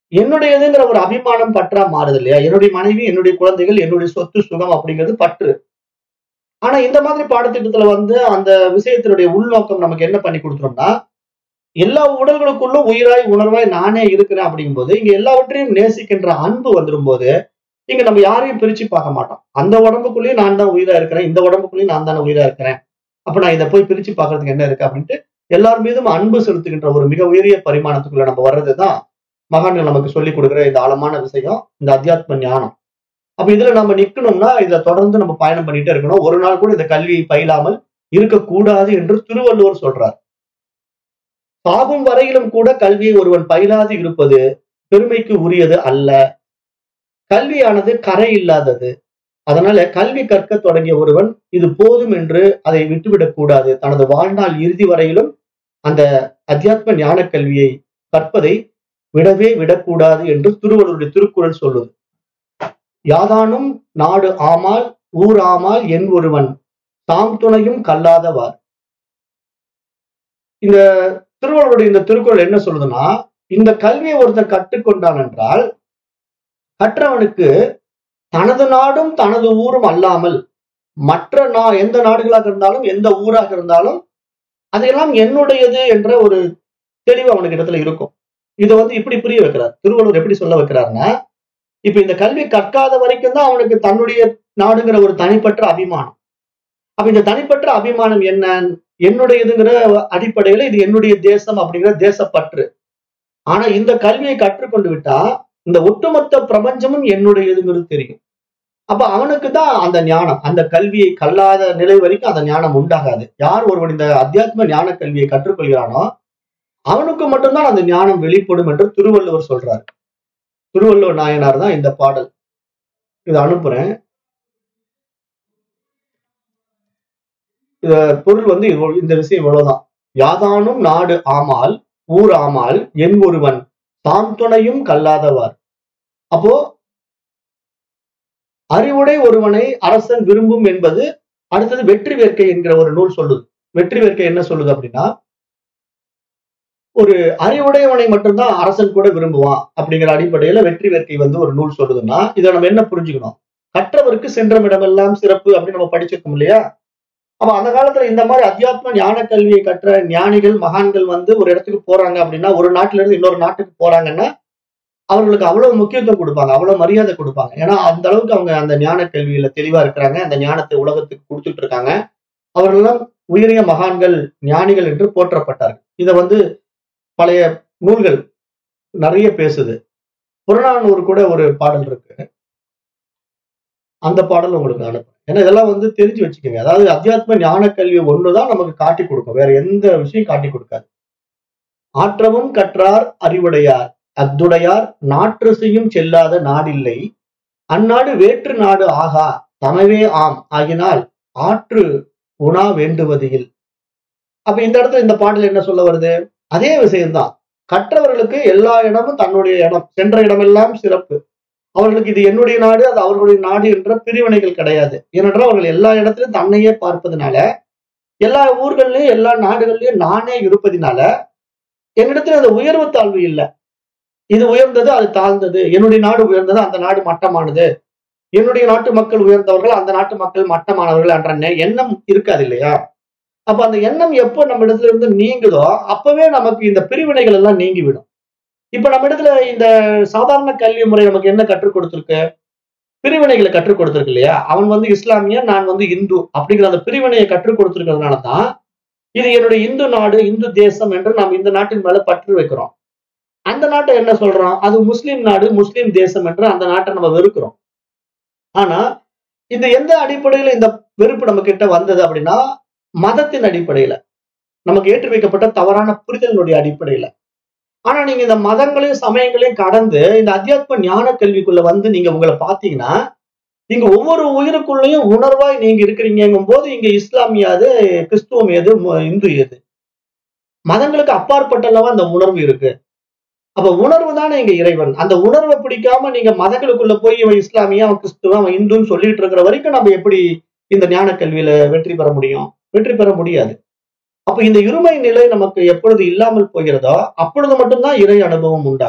என்னுடையதுங்கிற ஒரு அபிமானம் பற்றா மாறுது இல்லையா என்னுடைய மனைவி என்னுடைய குழந்தைகள் என்னுடைய சொத்து சுகம் அப்படிங்கிறது பற்று ஆனா இந்த மாதிரி பாடத்திட்டத்துல வந்து அந்த விஷயத்தினுடைய உள்நோக்கம் நமக்கு என்ன பண்ணி கொடுத்துரும்னா எல்லா உடல்களுக்குள்ளும் உயிராய் உணர்வாய் நானே இருக்கிறேன் அப்படிங்கும்போது இங்க எல்லாவற்றையும் நேசிக்கின்ற அன்பு வந்துடும் போது இங்க நம்ம யாரையும் பிரிச்சு பார்க்க மாட்டோம் அந்த உடம்புக்குள்ளேயும் நான் தான் உயிரா இருக்கிறேன் இந்த உடம்புக்குள்ளேயும் நான் தானே உயிரா இருக்கிறேன் அப்ப நான் இதை போய் பிரிச்சு பார்க்கறதுக்கு என்ன இருக்கு அப்படின்ட்டு எல்லார் மீதும் அன்பு செலுத்துகின்ற ஒரு மிக உயரிய பரிமாணத்துக்குள்ள நம்ம வர்றதுதான் மகான்கள் நமக்கு சொல்லி கொடுக்குற இந்த ஆழமான விஷயம் இந்த அத்தியாத்ம ஞானம் அப்ப இதுல நம்ம நிக்கணும்னா இதை தொடர்ந்து நம்ம பயணம் பண்ணிட்டே இருக்கணும் ஒரு நாள் கூட இந்த கல்வியை பயிலாமல் இருக்கக்கூடாது என்று திருவள்ளுவர் சொல்றார் சாகும் வரையிலும் கூட கல்வியை ஒருவன் பயிலாது இருப்பது பெருமைக்கு உரியது அல்ல கல்வியானது கரை இல்லாதது அதனால கல்வி கற்க தொடங்கிய ஒருவன் இது போதும் என்று அதை விட்டுவிடக் கூடாது தனது வாழ்நாள் இறுதி வரையிலும் அந்த அத்தியாத்ம ஞான கல்வியை கற்பதை விடவே விடக்கூடாது என்று திருவள்ளுவருடைய திருக்குறள் சொல்லுது யாதானும் நாடு ஆமால் ஊர் ஆமால் என் ஒருவன் தாம் துணையும் கல்லாதவார் இந்த திருவள்ளுவருடைய இந்த திருக்குறள் என்ன சொல்லுதுன்னா இந்த கல்வியை ஒருத்தர் கற்றுக்கொண்டான் என்றால் கற்றவனுக்கு தனது நாடும் தனது ஊரும் அல்லாமல் மற்ற நா எந்த நாடுகளாக இருந்தாலும் எந்த ஊராக இருந்தாலும் அதையெல்லாம் என்னுடையது என்ற ஒரு தெளிவு அவனுக்கு இடத்துல இருக்கும் இதை வந்து இப்படி புரிய வைக்கிறார் திருவள்ளுவர் எப்படி சொல்ல வைக்கிறாருன்னா இப்ப இந்த கல்வி கற்காத வரைக்கும் தான் அவனுக்கு தன்னுடைய நாடுங்கிற ஒரு தனிப்பட்ட அபிமானம் அப்ப இந்த தனிப்பட்ட அபிமானம் என்ன என்னுடையதுங்கிற அடிப்படையில இது என்னுடைய தேசம் அப்படிங்கிற தேசப்பற்று ஆனா இந்த கல்வியை கற்றுக்கொண்டு விட்டா இந்த ஒட்டுமொத்த பிரபஞ்சமும் என்னுடையதுங்கிறது தெரியும் அப்ப அவனுக்கு தான் அந்த ஞானம் அந்த கல்வியை கல்லாத நிலை வரைக்கும் அந்த ஞானம் உண்டாகாது யார் ஒருவன் இந்த அத்தியாத்ம ஞான கல்வியை கற்றுக்கொள்கிறானோ அவனுக்கு மட்டும்தான் அந்த ஞானம் வெளிப்படும் என்று திருவள்ளுவர் சொல்றார் திருவள்ளுவர் நாயனார் தான் இந்த பாடல் இதை அனுப்புறேன் இத பொருள் வந்து இது- இந்த விஷயம் இவ்வளவுதான் யாதானும் நாடு ஆமால் ஊர் ஆமால் என் ஒருவன் தாம் துணையும் கல்லாதவார் அப்போ அறிவுடை ஒருவனை அரசன் விரும்பும் என்பது அடுத்தது வெற்றி வேர்க்கை என்கிற ஒரு நூல் சொல்லுது வெற்றி வேர்க்கை என்ன சொல்லுது அப்படின்னா ஒரு அறிவுடையவனை மட்டும்தான் அரசன் கூட விரும்புவான் அப்படிங்கிற அடிப்படையில வெற்றி வேர்க்கை வந்து ஒரு நூல் சொல்லுதுன்னா இதை நம்ம என்ன புரிஞ்சுக்கணும் கற்றவருக்கு சென்ற இடமெல்லாம் சிறப்பு அப்படின்னு நம்ம படிச்சிருக்கோம் இல்லையா அப்ப அந்த காலத்துல இந்த மாதிரி அத்தியாத்ம ஞான கல்வியை கற்ற ஞானிகள் மகான்கள் வந்து ஒரு இடத்துக்கு போறாங்க அப்படின்னா ஒரு நாட்டுல இருந்து இன்னொரு நாட்டுக்கு போறாங்கன்னா அவர்களுக்கு அவ்வளவு முக்கியத்துவம் கொடுப்பாங்க அவ்வளவு மரியாதை கொடுப்பாங்க ஏன்னா அந்த அளவுக்கு அவங்க அந்த ஞான கல்வியில தெளிவா இருக்கிறாங்க அந்த ஞானத்தை உலகத்துக்கு கொடுத்துட்டு இருக்காங்க அவர்களெல்லாம் உயரிய மகான்கள் ஞானிகள் என்று போற்றப்பட்டார்கள் இதை வந்து பழைய நூல்கள் நிறைய பேசுது புறநானூறு கூட ஒரு பாடல் இருக்கு அந்த பாடல் உங்களுக்கு அனுப்புறேன் ஏன்னா இதெல்லாம் வந்து தெரிஞ்சு வச்சுக்கோங்க அதாவது அத்தியாத்ம ஞான கல்வி ஒண்ணுதான் நமக்கு காட்டி கொடுக்கும் வேற எந்த விஷயம் காட்டி கொடுக்காது ஆற்றவும் கற்றார் அறிவுடையார் அத்துடையார் நாற்றசையும் செல்லாத நாடில்லை அந்நாடு வேற்று நாடு ஆகா தமவே ஆம் ஆகினால் ஆற்று உணா வேண்டுவது இல் அப்ப இந்த இடத்துல இந்த பாடல் என்ன சொல்ல வருது அதே விஷயம்தான் கற்றவர்களுக்கு எல்லா இடமும் தன்னுடைய இடம் சென்ற இடமெல்லாம் சிறப்பு அவர்களுக்கு இது என்னுடைய நாடு அது அவர்களுடைய நாடு என்ற பிரிவினைகள் கிடையாது ஏனென்றால் அவர்கள் எல்லா இடத்திலும் தன்னையே பார்ப்பதனால எல்லா ஊர்கள்லயும் எல்லா நாடுகள்லயும் நானே இருப்பதினால என்னிடத்துல அந்த உயர்வு தாழ்வு இல்லை இது உயர்ந்தது அது தாழ்ந்தது என்னுடைய நாடு உயர்ந்தது அந்த நாடு மட்டமானது என்னுடைய நாட்டு மக்கள் உயர்ந்தவர்கள் அந்த நாட்டு மக்கள் மட்டமானவர்கள் என்ற நெ- எண்ணம் இருக்காது இல்லையா அப்ப அந்த எண்ணம் எப்போ நம்ம இடத்துல இருந்து நீங்குதோ அப்பவே நமக்கு இந்த பிரிவினைகள் எல்லாம் நீங்கிவிடும் இப்ப நம்ம இடத்துல இந்த சாதாரண கல்வி முறை நமக்கு என்ன கற்றுக் கொடுத்திருக்கு பிரிவினைகளை கற்றுக் கொடுத்திருக்கு இல்லையா அவன் வந்து இஸ்லாமியன் நான் வந்து இந்து அப்படிங்கிற அந்த பிரிவினையை கற்றுக் கொடுத்திருக்கிறதுனால தான் இது என்னுடைய இந்து நாடு இந்து தேசம் என்று நாம் இந்த நாட்டின் மேல பற்று வைக்கிறோம் அந்த நாட்டை என்ன சொல்றோம் அது முஸ்லிம் நாடு முஸ்லிம் தேசம் என்று அந்த நாட்டை நம்ம வெறுக்கிறோம் ஆனா இந்த எந்த அடிப்படையில இந்த வெறுப்பு நம்ம கிட்ட வந்தது அப்படின்னா மதத்தின் அடிப்படையில நமக்கு ஏற்றி வைக்கப்பட்ட தவறான புரிதலினுடைய அடிப்படையில ஆனா நீங்க இந்த மதங்களையும் சமயங்களையும் கடந்து இந்த அத்தியாத்ம ஞான கல்விக்குள்ள வந்து நீங்க உங்களை பாத்தீங்கன்னா நீங்க ஒவ்வொரு உயிருக்குள்ளேயும் உணர்வாய் நீங்க இருக்கிறீங்கும் போது இங்க இஸ்லாமிய எது கிறிஸ்துவம் எது மு- இந்து எது மதங்களுக்கு அப்பாற்பட்டல்லவா அந்த உணர்வு இருக்கு அப்ப உணர்வு தானே இங்க இறைவன் அந்த உணர்வை பிடிக்காம நீங்க மதங்களுக்குள்ள போய் இவன் இஸ்லாமிய அவன் கிறிஸ்துவன் அவன் இந்துன்னு சொல்லிட்டு இருக்கிற வரைக்கும் நம்ம எப்படி இந்த ஞான கல்வியில வெற்றி பெற முடியும் வெற்றி பெற முடியாது அப்ப இந்த இருமை நிலை நமக்கு எப்பொழுது இல்லாமல் போகிறதோ அப்பொழுது மட்டும்தான் இறை அனுபவம் உண்டாகும்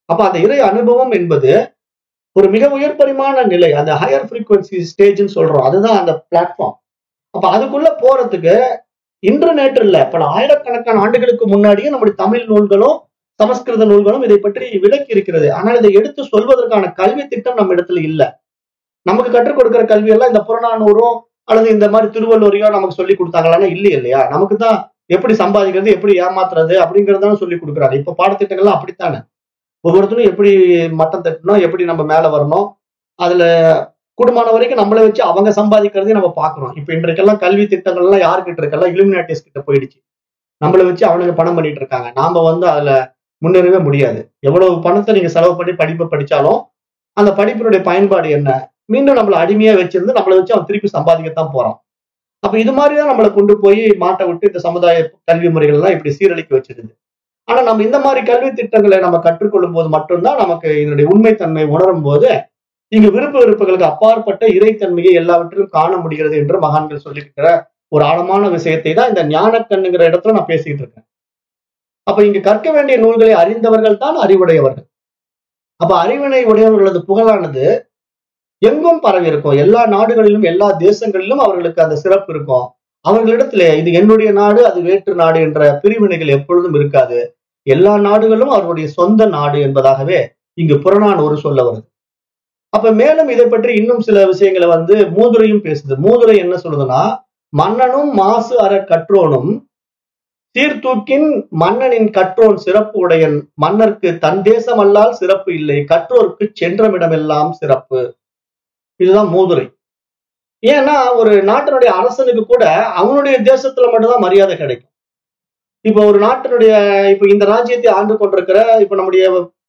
அப்ப அந்த இறை அனுபவம் என்பது ஒரு மிக உயர் பரிமாண நிலை அந்த ஹையர் ஃப்ரீக்வன்சி ஸ்டேஜ்னு சொல்றோம் அதுதான் அந்த பிளாட்ஃபார்ம் அப்ப அதுக்குள்ள போறதுக்கு இன்று நேற்று இல்ல பல ஆயிரக்கணக்கான ஆண்டுகளுக்கு முன்னாடியே நம்முடைய தமிழ் நூல்களும் சமஸ்கிருத நூல்களும் இதை பற்றி விளக்கி இருக்கிறது ஆனால் இதை எடுத்து சொல்வதற்கான கல்வி திட்டம் நம்ம இடத்துல இல்ல நமக்கு கற்றுக் கொடுக்கிற கல்வி எல்லாம் இந்த புறநானூறும் அல்லது இந்த மாதிரி திருவள்ளுவரையோ நமக்கு சொல்லி கொடுத்தாங்களான்னா இல்லை இல்லையா நமக்கு தான் எப்படி சம்பாதிக்கிறது எப்படி ஏமாத்துறது அப்படிங்கறதான சொல்லி கொடுக்குறாங்க இப்ப பாடத்திட்டங்கள்லாம் அப்படித்தானே ஒவ்வொருத்தரும் எப்படி மட்டம் தட்டணும் எப்படி நம்ம மேல வரணும் அதுல குடும்பமான வரைக்கும் நம்மளை வச்சு அவங்க சம்பாதிக்கிறதையும் நம்ம பாக்குறோம் இப்ப இன்றைக்கெல்லாம் கல்வி திட்டங்கள்லாம் யாருக்கிட்ட இருக்கெல்லாம் இலுமினாட்டிஸ் கிட்ட போயிடுச்சு நம்மளை வச்சு அவனுங்க பணம் பண்ணிட்டு இருக்காங்க நாம வந்து அதுல முன்னேறவே முடியாது எவ்வளவு பணத்தை நீங்க செலவு பண்ணி படிப்பை படிச்சாலும் அந்த படிப்பினுடைய பயன்பாடு என்ன மீண்டும் நம்மளை அடிமையா வச்சிருந்து நம்மளை வச்சு அவன் திருப்பி சம்பாதிக்கத்தான் போறான் அப்ப இது மாதிரிதான் நம்மளை கொண்டு போய் மாட்ட விட்டு இந்த சமுதாய கல்வி முறைகள் எல்லாம் இப்படி சீரழிக்க வச்சிருது ஆனா நம்ம இந்த மாதிரி கல்வி திட்டங்களை நம்ம கற்றுக்கொள்ளும் போது மட்டும்தான் நமக்கு இதனுடைய உண்மைத்தன்மை உணரும் போது இங்கு விருப்ப வெறுப்புகளுக்கு அப்பாற்பட்ட இறைத்தன்மையை எல்லாவற்றிலும் காண முடிகிறது என்று மகான்கள் சொல்லியிருக்கிற ஒரு ஆழமான விஷயத்தை தான் இந்த ஞானக்கண்ணுங்கிற இடத்துல நான் பேசிட்டு இருக்கேன் அப்ப இங்கு கற்க வேண்டிய நூல்களை அறிந்தவர்கள் தான் அறிவுடையவர்கள் அப்ப அறிவினை உடையவர்களது புகழானது எங்கும் பரவி இருக்கும் எல்லா நாடுகளிலும் எல்லா தேசங்களிலும் அவர்களுக்கு அந்த சிறப்பு இருக்கும் அவர்களிடத்துல இது என்னுடைய நாடு அது வேற்று நாடு என்ற பிரிவினைகள் எப்பொழுதும் இருக்காது எல்லா நாடுகளும் அவர்களுடைய சொந்த நாடு என்பதாகவே இங்கு புறநானூறு சொல்ல வருது அப்ப மேலும் இதை பற்றி இன்னும் சில விஷயங்களை வந்து மூதுரையும் பேசுது மூதுரை என்ன சொல்லுதுன்னா மன்னனும் மாசு அற கற்றோனும் சீர்தூக்கின் மன்னனின் கற்றோன் சிறப்பு உடையன் மன்னர்க்கு தன் தேசம் அல்லால் சிறப்பு இல்லை கற்றோர்க்கு சென்றமிடமெல்லாம் சிறப்பு இதுதான் மூதுரை ஏன்னா ஒரு நாட்டினுடைய அரசனுக்கு கூட அவனுடைய தேசத்துல மட்டும்தான் மரியாதை கிடைக்கும் இப்ப ஒரு நாட்டினுடைய இப்ப இந்த ராஜ்யத்தை ஆண்டு கொண்டிருக்கிற இப்ப நம்முடைய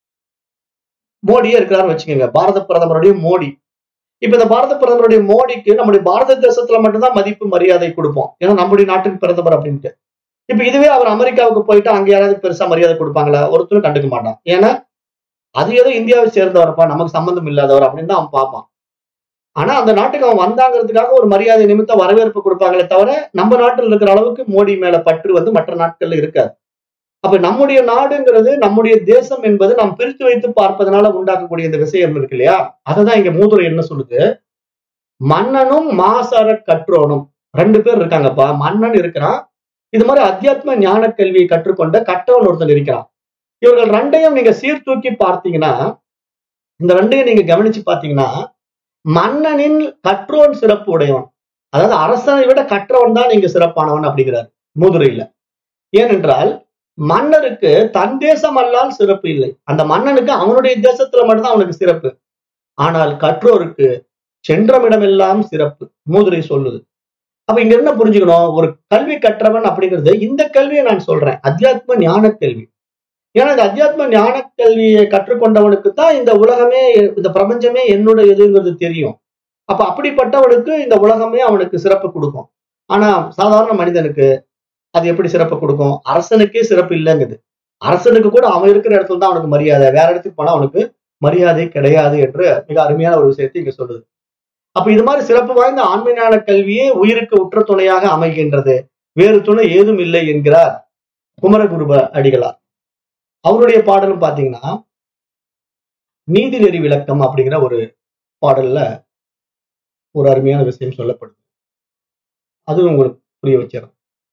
மோடியே இருக்கிறாருன்னு வச்சுக்கோங்க பாரத பிரதமருடைய மோடி இப்ப இந்த பாரத பிரதமருடைய மோடிக்கு நம்முடைய பாரத தேசத்துல மட்டும்தான் மதிப்பு மரியாதை கொடுப்போம் ஏன்னா நம்முடைய நாட்டின் பிரதமர் அப்படின்ட்டு இப்ப இதுவே அவர் அமெரிக்காவுக்கு போயிட்டு அங்க யாராவது பெருசா மரியாதை கொடுப்பாங்களா ஒருத்தரும் கண்டுக்க மாட்டான் ஏன்னா அது ஏதோ இந்தியாவை சேர்ந்தவரப்பா நமக்கு சம்பந்தம் இல்லாதவர் அப்படின்னு தான் அவன் பார்ப்பான் ஆனா அந்த நாட்டுக்கு அவன் வந்தாங்கிறதுக்காக ஒரு மரியாதை நிமித்த வரவேற்பு கொடுப்பாங்களே தவிர நம்ம நாட்டில் இருக்கிற அளவுக்கு மோடி மேல பற்று வந்து மற்ற நாட்கள்ல இருக்காது அப்ப நம்முடைய நாடுங்கிறது நம்முடைய தேசம் என்பது நாம் பிரித்து வைத்து பார்ப்பதனால உண்டாக்கக்கூடிய இந்த விஷயம் இருக்கு இல்லையா அததான் இங்க மூதுரை என்ன சொல்லுது மன்னனும் மாசற கற்றோனும் ரெண்டு பேர் இருக்காங்கப்பா மன்னன் இருக்கிறான் இது மாதிரி அத்தியாத்ம ஞான கல்வியை கற்றுக்கொண்ட கற்றவன் ஒருத்தன் இருக்கிறான் இவர்கள் ரெண்டையும் நீங்க சீர்தூக்கி பார்த்தீங்கன்னா இந்த ரெண்டையும் நீங்க கவனிச்சு பார்த்தீங்கன்னா மன்னனின் கற்றோன் சிறப்பு உடையவன் அதாவது அரசனை விட கற்றவன் தான் இங்கு சிறப்பானவன் அப்படிங்கிறார் மூதுரையில ஏனென்றால் மன்னருக்கு தன் தேசம் அல்லால் சிறப்பு இல்லை அந்த மன்னனுக்கு அவனுடைய தேசத்துல மட்டும்தான் அவனுக்கு சிறப்பு ஆனால் கற்றோருக்கு சென்றமிடமெல்லாம் சிறப்பு மூதுரை சொல்லுது அப்ப இங்க என்ன புரிஞ்சுக்கணும் ஒரு கல்வி கற்றவன் அப்படிங்கிறது இந்த கல்வியை நான் சொல்றேன் அத்தியாத்ம ஞான கல்வி ஏன்னா இந்த அத்தியாத்ம ஞான கல்வியை கற்றுக்கொண்டவனுக்கு தான் இந்த உலகமே இந்த பிரபஞ்சமே என்னோட எதுங்கிறது தெரியும் அப்ப அப்படிப்பட்டவனுக்கு இந்த உலகமே அவனுக்கு சிறப்பு கொடுக்கும் ஆனா சாதாரண மனிதனுக்கு அது எப்படி சிறப்பு கொடுக்கும் அரசனுக்கே சிறப்பு இல்லைங்குது அரசனுக்கு கூட அவன் இருக்கிற இடத்துல தான் அவனுக்கு மரியாதை வேற இடத்துக்கு போனா அவனுக்கு மரியாதை கிடையாது என்று மிக அருமையான ஒரு விஷயத்தை இங்க சொல்லுது அப்ப இது மாதிரி சிறப்பு வாய்ந்த ஆண்மையான கல்வியே உயிருக்கு உற்ற துணையாக அமைகின்றது வேறு துணை ஏதும் இல்லை என்கிறார் குமரகுருப அடிகளார் அவருடைய பாடலும் பாத்தீங்கன்னா நீதிநெறி விளக்கம் அப்படிங்கிற ஒரு பாடல்ல ஒரு அருமையான விஷயம் சொல்லப்படுது அது உங்களுக்கு புரிய வச்சிடும்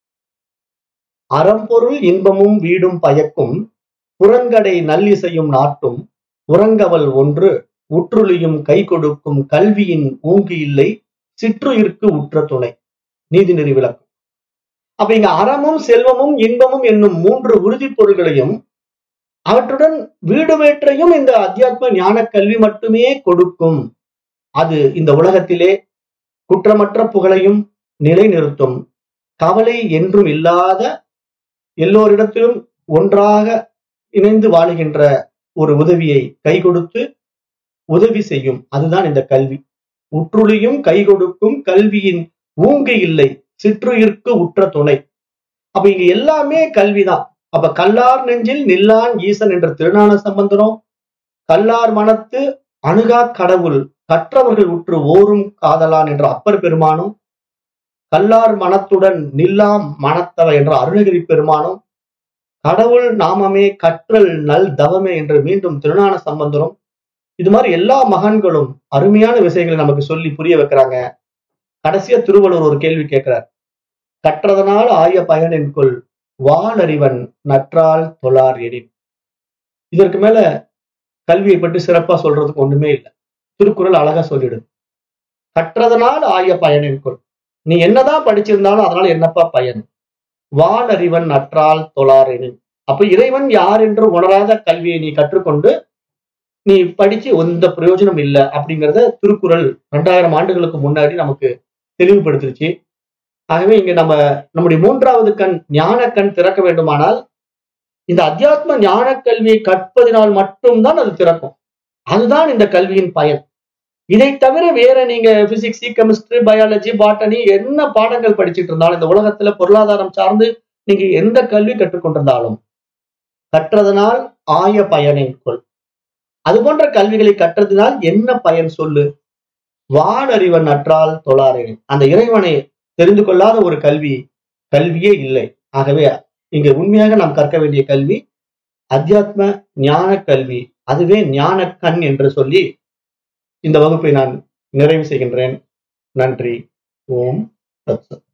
அறம்பொருள் இன்பமும் வீடும் பயக்கும் புறங்கடை நல்லிசையும் நாட்டும் உறங்கவல் ஒன்று உற்றுளியும் கை கொடுக்கும் கல்வியின் ஊங்கி இல்லை சிற்றுயிர்க்கு உற்ற துணை நீதிநெறி விளக்கம் அப்ப இங்க அறமும் செல்வமும் இன்பமும் என்னும் மூன்று உறுதிப் பொருள்களையும் அவற்றுடன் வீடு வேற்றையும் இந்த அத்தியாத்ம ஞான கல்வி மட்டுமே கொடுக்கும் அது இந்த உலகத்திலே குற்றமற்ற புகழையும் நிலைநிறுத்தும் கவலை என்றும் இல்லாத எல்லோரிடத்திலும் ஒன்றாக இணைந்து வாழுகின்ற ஒரு உதவியை கை கொடுத்து உதவி செய்யும் அதுதான் இந்த கல்வி உற்றுளியும் கை கொடுக்கும் கல்வியின் ஊங்கு இல்லை சிற்றுயிர்க்கு உற்ற துணை அப்ப இங்க எல்லாமே கல்விதான் அப்ப கல்லார் நெஞ்சில் நில்லான் ஈசன் என்ற திருநான சம்பந்தரும் கல்லார் மனத்து அணுகா கடவுள் கற்றவர்கள் உற்று ஓரும் காதலான் என்ற அப்பர் பெருமானும் கல்லார் மனத்துடன் நில்லாம் மனத்தவ என்ற அருணகிரி பெருமானும் கடவுள் நாமமே கற்றல் நல் தவமே என்று மீண்டும் திருஞான சம்பந்தரும் இது மாதிரி எல்லா மகான்களும் அருமையான விஷயங்களை நமக்கு சொல்லி புரிய வைக்கிறாங்க கடைசியா திருவள்ளுவர் ஒரு கேள்வி கேட்கிறார் கற்றதனால் ஆய பயனின்கொள் வாளறிவன் நற்றால் தொழார் எனின் இதற்கு மேல கல்வியை பற்றி சிறப்பா சொல்றதுக்கு ஒண்ணுமே இல்லை திருக்குறள் அழகா சொல்லிடுது கற்றதனால் ஆய பயனின்கொள் நீ என்னதான் படிச்சிருந்தாலும் அதனால என்னப்பா பயன் வானறிவன் நற்றால் தொழார் எனின் அப்ப இறைவன் யார் என்று உணராத கல்வியை நீ கற்றுக்கொண்டு நீ படிச்சு எந்த பிரயோஜனம் இல்லை அப்படிங்கிறத திருக்குறள் ரெண்டாயிரம் ஆண்டுகளுக்கு முன்னாடி நமக்கு தெளிவுபடுத்துச்சு ஆகவே இங்க நம்ம நம்முடைய மூன்றாவது கண் ஞான கண் திறக்க வேண்டுமானால் இந்த அத்தியாத்ம ஞான கல்வியை கற்பதினால் மட்டும்தான் அது திறக்கும் அதுதான் இந்த கல்வியின் பயன் இதை தவிர வேற நீங்க பிசிக்ஸ் கெமிஸ்ட்ரி பயாலஜி பாட்டனி என்ன பாடங்கள் படிச்சுட்டு இருந்தாலும் இந்த உலகத்துல பொருளாதாரம் சார்ந்து நீங்க எந்த கல்வி கற்றுக்கொண்டிருந்தாலும் கற்றதனால் ஆய பயனின் கொள் அது போன்ற கல்விகளை கற்றதினால் என்ன பயன் சொல்லு வானறிவன் அற்றால் தொழாரேன் அந்த இறைவனை தெரிந்து கொள்ளாத ஒரு கல்வி கல்வியே இல்லை ஆகவே இங்க உண்மையாக நாம் கற்க வேண்டிய கல்வி அத்தியாத்ம ஞான கல்வி அதுவே ஞான கண் என்று சொல்லி இந்த வகுப்பை நான் நிறைவு செய்கின்றேன் நன்றி ஓம் தத்சத்